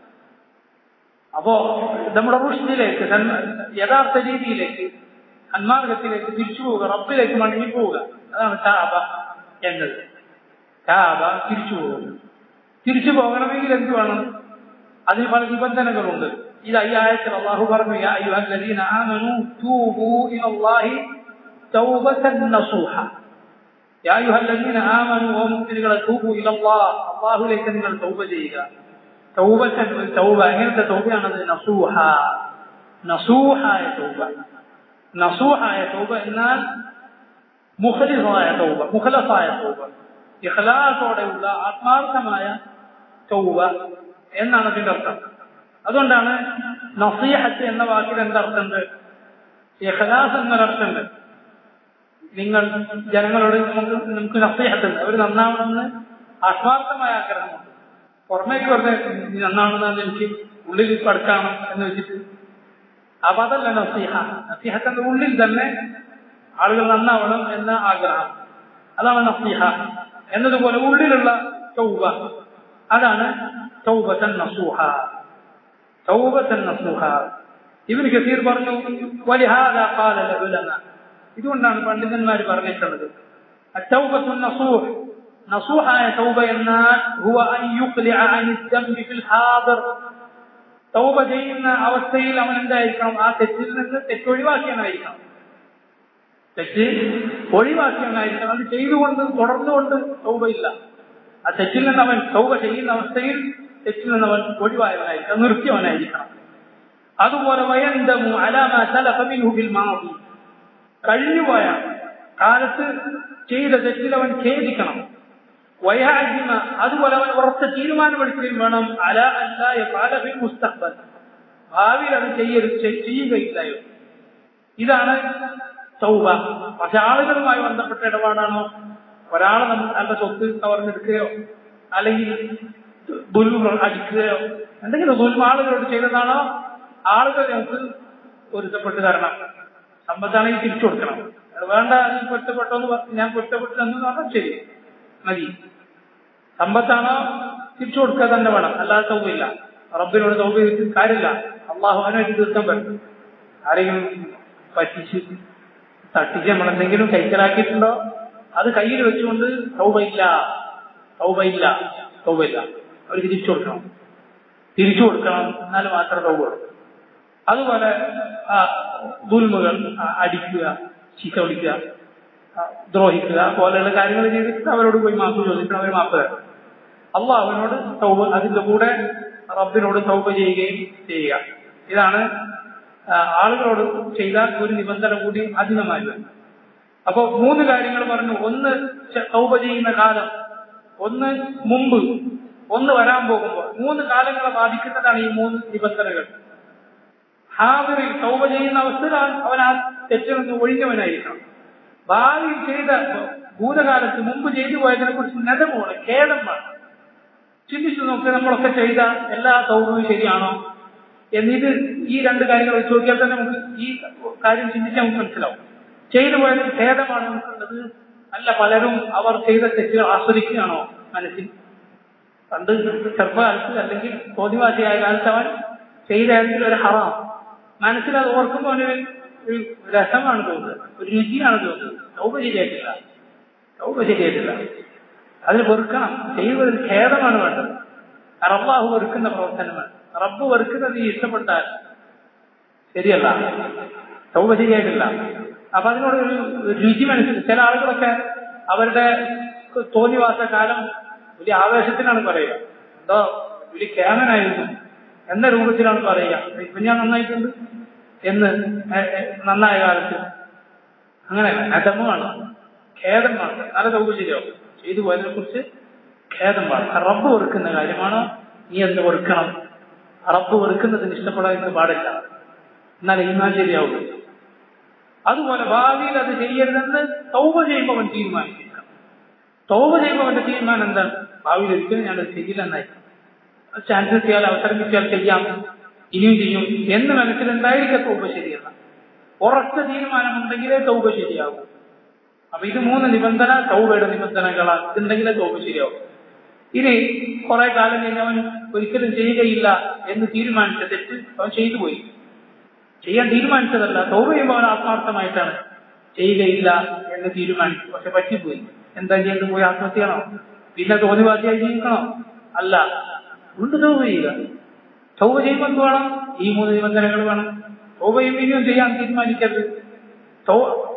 അപ്പോ നമ്മുടെ റുഷ്ദിലേക്ക് യഥാർത്ഥ രീതിയിലേക്ക് സന്മാർഗത്തിലേക്ക് തിരിച്ചു പോവുക റബ്ബിലേക്ക് മടങ്ങി പോവുക അതാണ് ചാബ എന്നത് കാബ തിരിച്ചു പോകുന്നു തിരിച്ചു പോകണമെങ്കിൽ എന്ത് വേണം അതിന് പല നിബന്ധനകളുണ്ട് ഇത് ഈ ആയത്തിൽ അള്ളാഹു പറഞ്ഞു യാ അയ്യുഹല്ലദീന ആമനു തൂബു ഇലല്ലാഹി തൗബതൻ നസൂഹ യാ അയ്യുഹല്ലദീന ആമനു ഓ മുഅ്മിനുകളെ തൂബു ഇലല്ലാഹ് അല്ലാഹുവിലേക്ക് നിങ്ങൾ തൗബ ചെയ്യുക തൗബതൻ തൗബ എങ്ങനത്തെ തൗബയാണത് നസൂഹ നസൂഹായ തൗബ നസൂഹായ തൗബ എന്നാൽ മുഖലിസായ തൗബ മുഖലസായ തൗബ ഇഖ്ലാസോടെയുള്ള ആത്മാർത്ഥമായ തൗബ എന്നാണ് അതിന്റെ അർത്ഥം അതുകൊണ്ടാണ് നസീഹത്ത് എന്ന വാക്കിൽ എന്തർത്ഥമുണ്ട് ഇഖ്ലാസ് എന്നൊരർത്ഥമുണ്ട് നിങ്ങൾ ജനങ്ങളോട് നമുക്ക് നമുക്ക് നസീഹത്തുണ്ട് അവർ നന്നാവണമെന്ന് ആത്മാർത്ഥമായ ആഗ്രഹമുണ്ട് പുറമേക്ക് പറഞ്ഞ നന്നാവണമെന്ന് എനിക്ക് ഉള്ളിൽ അടുക്കണം എന്ന് വെച്ചിട്ട് അപ്പൊ അതല്ല നസീഹ നസീഹത്തിന്റെ ഉള്ളിൽ തന്നെ ആളുകൾ നന്നാവണം എന്ന ആഗ്രഹം അതാണ് നസീഹ എന്നതുപോലെ ഉള്ളിലുള്ള തൗബ അതാണ് തൗബത്തൻ നസൂഹ തൗബത്തൻ നസൂഹ ഇവന് കസീർ പറഞ്ഞു വലിഹാദ ഖാല ലഉലമ ഇതുകൊണ്ടാണ് പണ്ഡിതന്മാർ പറഞ്ഞിട്ടുള്ളത് التوبة النصوح നസൂഹായ തൗബ എന്നാൽ هو أن يقلع عن الذنب في الحاضر തൗബ ചെയ്യുന്ന അവസ്ഥയിൽ അവൻ എന്തായിരിക്കണം ആ തെറ്റിൽ നിന്ന് തെറ്റൊഴിവാക്കിയവനായിരിക്കണം തെറ്റ് ഒഴിവാക്കിയവനായിരിക്കണം അത് ചെയ്തുകൊണ്ട് തുടർന്നുകൊണ്ട് തൗബയില്ല ആ തെറ്റിൽ നിന്ന് അവൻ തൗബ ചെയ്യുന്ന അവസ്ഥയിൽ തെറ്റിൽ നിന്ന് അവൻ ഒഴിവായവനായിരിക്കണം നിർത്തിയവനായിരിക്കണം അതുപോലെ വയന്തമു അലാമ സലഫമിൻഹുബിൽ മാവി കഴിഞ്ഞുപോയ കാലത്ത് ചെയ്ത തെറ്റിൽ അവൻ ഖേദിക്കണം വയാജിമ അതുപോലെ അവൻ ഉറച്ച തീരുമാനമെടുക്കുകയും വേണം അല അല്ലായ പാലഫിൽ മുസ്തഖ്ബൽ ഭാവിയിൽ അത് ചെയ്യരുത് ചെയ്- ചെയ്യുകയില്ലായോ ഇതാണ് തൗബ പക്ഷെ ആളുകളുമായി ബന്ധപ്പെട്ട ഇടപാടാണോ ഒരാളെ നമ്മൾ നല്ല സ്വത്ത് കവർന്നെടുക്കുകയോ അല്ലെങ്കിൽ ദുൽമ അടിക്കുകയോ എന്തെങ്കിലും ദുൽമ ആളുകളോട് ചെയ്തതാണോ ആളുകൾ നമുക്ക് പൊരുത്തപ്പെട്ട് തരണം സമ്പത്താണെങ്കിൽ തിരിച്ചു കൊടുക്കണം അത് വേണ്ട നീ പൊരുത്തപ്പെട്ടോ എന്ന് പറഞ്ഞ് ഞാൻ പൊരുത്തപ്പെട്ടു എന്ന് പറഞ്ഞാൽ ശരി മതി സമ്പത്താണോ തിരിച്ചു കൊടുക്കുക തന്നെ വേണം അല്ലാതെ സൗകര്യമില്ല റബ്ബിനോട് സൗകര്യത്തിൽ കാര്യമില്ല അള്ളാഹു അവനായിട്ട് തീർക്കാൻ പറ്റും ആരെങ്കിലും പറ്റിച്ച് തട്ടിച്ച് നമ്മളെന്തെങ്കിലും കൈക്കലാക്കിയിട്ടുണ്ടോ അത് കയ്യിൽ വെച്ചുകൊണ്ട് സൗബയില്ല സൗബയില്ല സൗബയില്ല അവർ തിരിച്ചു കൊടുക്കണം തിരിച്ചു കൊടുക്കണം എന്നാൽ മാത്രം സൗബ കൊടുക്കും അതുപോലെ ആ, ദുൽമുകൾ ആ, അടിക്കുക ചീത്ത വിളിക്കുക ആ, ദ്രോഹിക്കുക പോലെയുള്ള കാര്യങ്ങൾ ചെയ്തിട്ട് അവരോട് പോയി മാപ്പ് ചോദിക്കണം അവർ മാപ്പ് തരണം അള്ളാഹ് അവനോട് തൗബ അതിന്റെ കൂടെ റബ്ബിനോട് തൗബ ചെയ്യുകയും ചെയ്യുക ഇതാണ് ആ, ആളുകളോട് ചെയ്ത ഒരു നിബന്ധന കൂടി അധികമായി വരും അപ്പൊ മൂന്ന് കാര്യങ്ങൾ പറഞ്ഞു ഒന്ന് ചെ- തൗബ ചെയ്യുന്ന കാലം ഒന്ന് മുമ്പ് ഒന്ന് വരാൻ പോകുമ്പോൾ മൂന്ന് കാലങ്ങളെ ബാധിക്കുന്നതാണ് ഈ മൂന്ന് നിബന്ധനകൾ ഹാദിറിൽ തൗബ ചെയ്യുന്ന അവസ്ഥയിലാണ് അവൻ ആ തെറ്റിൽ നിന്ന് ഒഴിഞ്ഞവനായിരിക്കണം ഭാവിയിൽ ചെയ്ത ഭൂതകാലത്ത് മുമ്പ് ചെയ്തു പോയതിനെ കുറിച്ച് നെതമാണ് ഖേദമാണ് ചിന്തിച്ചു നോക്കുക നമ്മളൊക്കെ ചെയ്ത എല്ലാ തൗബയും ശരിയാണോ എന്നിത് ഈ രണ്ട് കാര്യങ്ങൾ വെച്ച് നോക്കിയാൽ തന്നെ നമുക്ക് ഈ കാര്യം ചിന്തിച്ചാൽ നമുക്ക് മനസ്സിലാവും ചെയ്തു പോയതിൽ ഖേദമാണ് നമുക്കുള്ളത് അല്ല പലരും അവർ ചെയ്ത തെറ്റുകൾ ആസ്വദിക്കുകയാണോ മനസ്സിൽ പണ്ട് ചെറുപ്പകാലത്ത് അല്ലെങ്കിൽ തോന്നിവാസിയായ കാലത്ത് അവൻ ചെയ്ത ഏതെങ്കിലും ഒരു ഹറാം മനസ്സിൽ അത് ഓർക്കുമ്പോൾ അവന് ഒരു രസമാണ് തോന്നുന്നത് ഒരു രുചിയാണ് തോന്നുന്നത് സൗപ ശരിയായിട്ടില്ല സൗപ ശരിയായിട്ടില്ല അതിൽ വെറുക്കണം ചെയ്യുന്നതിൽ ഖേദമാണ് വേണ്ടത് റബ്ബാഹു വെറുക്കുന്ന പ്രവർത്തനമാണ് റബ്ബ് വെറുക്കുന്നത് നീ ഇഷ്ടപ്പെട്ടാൽ ശരിയല്ല സൗപ ശരിയായിട്ടില്ല അപ്പൊ അതിനോട് ഒരു രുചി മനസ്സിൽ ചില ആളുകളൊക്കെ അവരുടെ തോന്നിവാസ കാലം വലിയ ആവേശത്തിനാണ് പറയുക എന്തോ വലിയ കേമനായിരുന്നു എന്ന രൂപത്തിലാണ് പറയുക ഇപ്പൊ ഞാൻ നന്നായിട്ടുണ്ട് എന്ന് എ- എ- നന്നായ കാലത്ത് അങ്ങനെ അധമമാണ് ഖേദമാണ് നല്ല സൗകര്യം ശരിയാവും ചെയ്തു പോയതിനെ കുറിച്ച് ഖേദമാണ് റബ്ബ് വെറുക്കുന്ന കാര്യമാണോ നീ അതിന് വെറുക്കണം റബ്ബ് വെറുക്കുന്നതിന് ഇഷ്ടപ്പെടാൻ പാടില്ല എന്നാലേ ഈമാൻ ശരിയാവും അതുപോലെ ഭാവിയിൽ അത് ചെയ്യരുതെന്ന് തൗബ ചെയ്യുമ്പോൾ അവൻ തീരുമാനിച്ചിരിക്കണം തൗബ ചെയ്യുമ്പോൾ അവന്റെ തീരുമാനം എന്താണ് ഭാവിയിൽ ഒരിക്കലും ഞാനത് ചെയ്യില്ലെന്നായി ചാൻസ് കിട്ടിയാൽ അവസരം കിട്ടിയാൽ ചെയ്യാം ഇനിയും ചെയ്യും എന്ന് മനസ്സിലുണ്ടായിരിക്കെ തൗബ ശരിയല്ല ഉറച്ച തീരുമാനമുണ്ടെങ്കിലേ തൗബ ശരിയാകും അപ്പൊ ഇത് മൂന്ന് നിബന്ധന തൗബയുടെ നിബന്ധനകളാണ് ഇതുണ്ടെങ്കിലേ തൗബ ശരിയാവും ഇനി കുറെ കാലം കഴിഞ്ഞ് അവൻ ഒരിക്കലും ചെയ്യുകയില്ല എന്ന് തീരുമാനിച്ച തെറ്റ് അവൻ ചെയ്തു പോയി ചെയ്യാൻ തീരുമാനിച്ചതല്ല തൗബ ചെയ്യുമ്പോൾ അവൻ ആത്മാർത്ഥമായിട്ടാണ് ചെയ്യുകയില്ല എന്ന് തീരുമാനിച്ചു പക്ഷെ പറ്റിപ്പോയി എന്താ ചെയ്യേണ്ടത് പോയി ആത്മഹത്യ ചെയ്യണോ പിന്നെ തോന്നിവാസിയായി ജീവിക്കണോ അല്ല ഉണ്ട് തൗബ ചെയ്യുക തൗബ ചെയ്യുമ്പോൾ എന്ത് വേണം ഈ മൂന്ന് നിബന്ധനകൾ വേണം തൗബയും ഇനിയും ചെയ്യാൻ തീരുമാനിക്കരുത് തൗ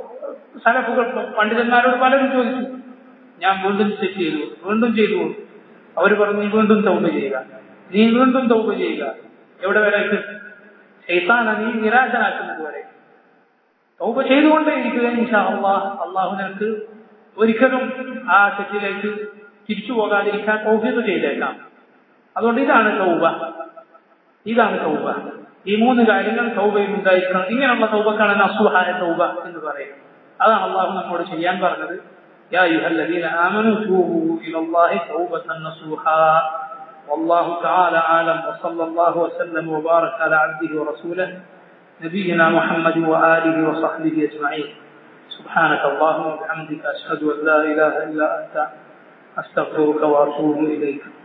സലഫുകൾ പണ്ഡിതന്മാരോട് പലരും ചോദിച്ചു ഞാൻ വീണ്ടും തെറ്റ് ചെയ്തു വീണ്ടും ചെയ്തു അവർ പറഞ്ഞു നീ വീണ്ടും തൗബ ചെയ്യുക നീ വീണ്ടും തൗബ ചെയ്യുക എവിടെ വരെ ശൈത്താന നീ നിരാശനാക്കുന്നത് വരെ തൗബ ചെയ്തുകൊണ്ടേ ഇരിക്കുക ഇൻഷാ അള്ളാഹ് അള്ളാഹു നിനക്ക് ഒരിക്കലും ആ തെറ്റിലേക്ക് തിരിച്ചു പോകാതിരിക്കാൻ തൗഫീഖ് ചെയ്തേക്കാം അതുകൊണ്ട് ഇതാണ് തൗബ ഇതാണ് തൗബ ഈ മൂന്ന് കാര്യങ്ങൾ തൗബയിൽ ഉണ്ടായിരിക്കണം ഇങ്ങനെയുള്ള തൗബക്കാണ് നസുഹായ തൗബ എന്ന് പറയുന്നത് അതാണ് അള്ളാഹു നമ്മോട് ചെയ്യാൻ പറഞ്ഞത് يا أيها الذين آمنوا توبوا إلى الله توبة نصوحا والله تعالى أعلم وصلى الله وسلم وبارك على عبده ورسوله نبينا محمد وآله وصحبه أجمعين سبحانك اللهم وبحمدك أشهد أن لا إله إلا أنت أستغفرك وأتوب إليك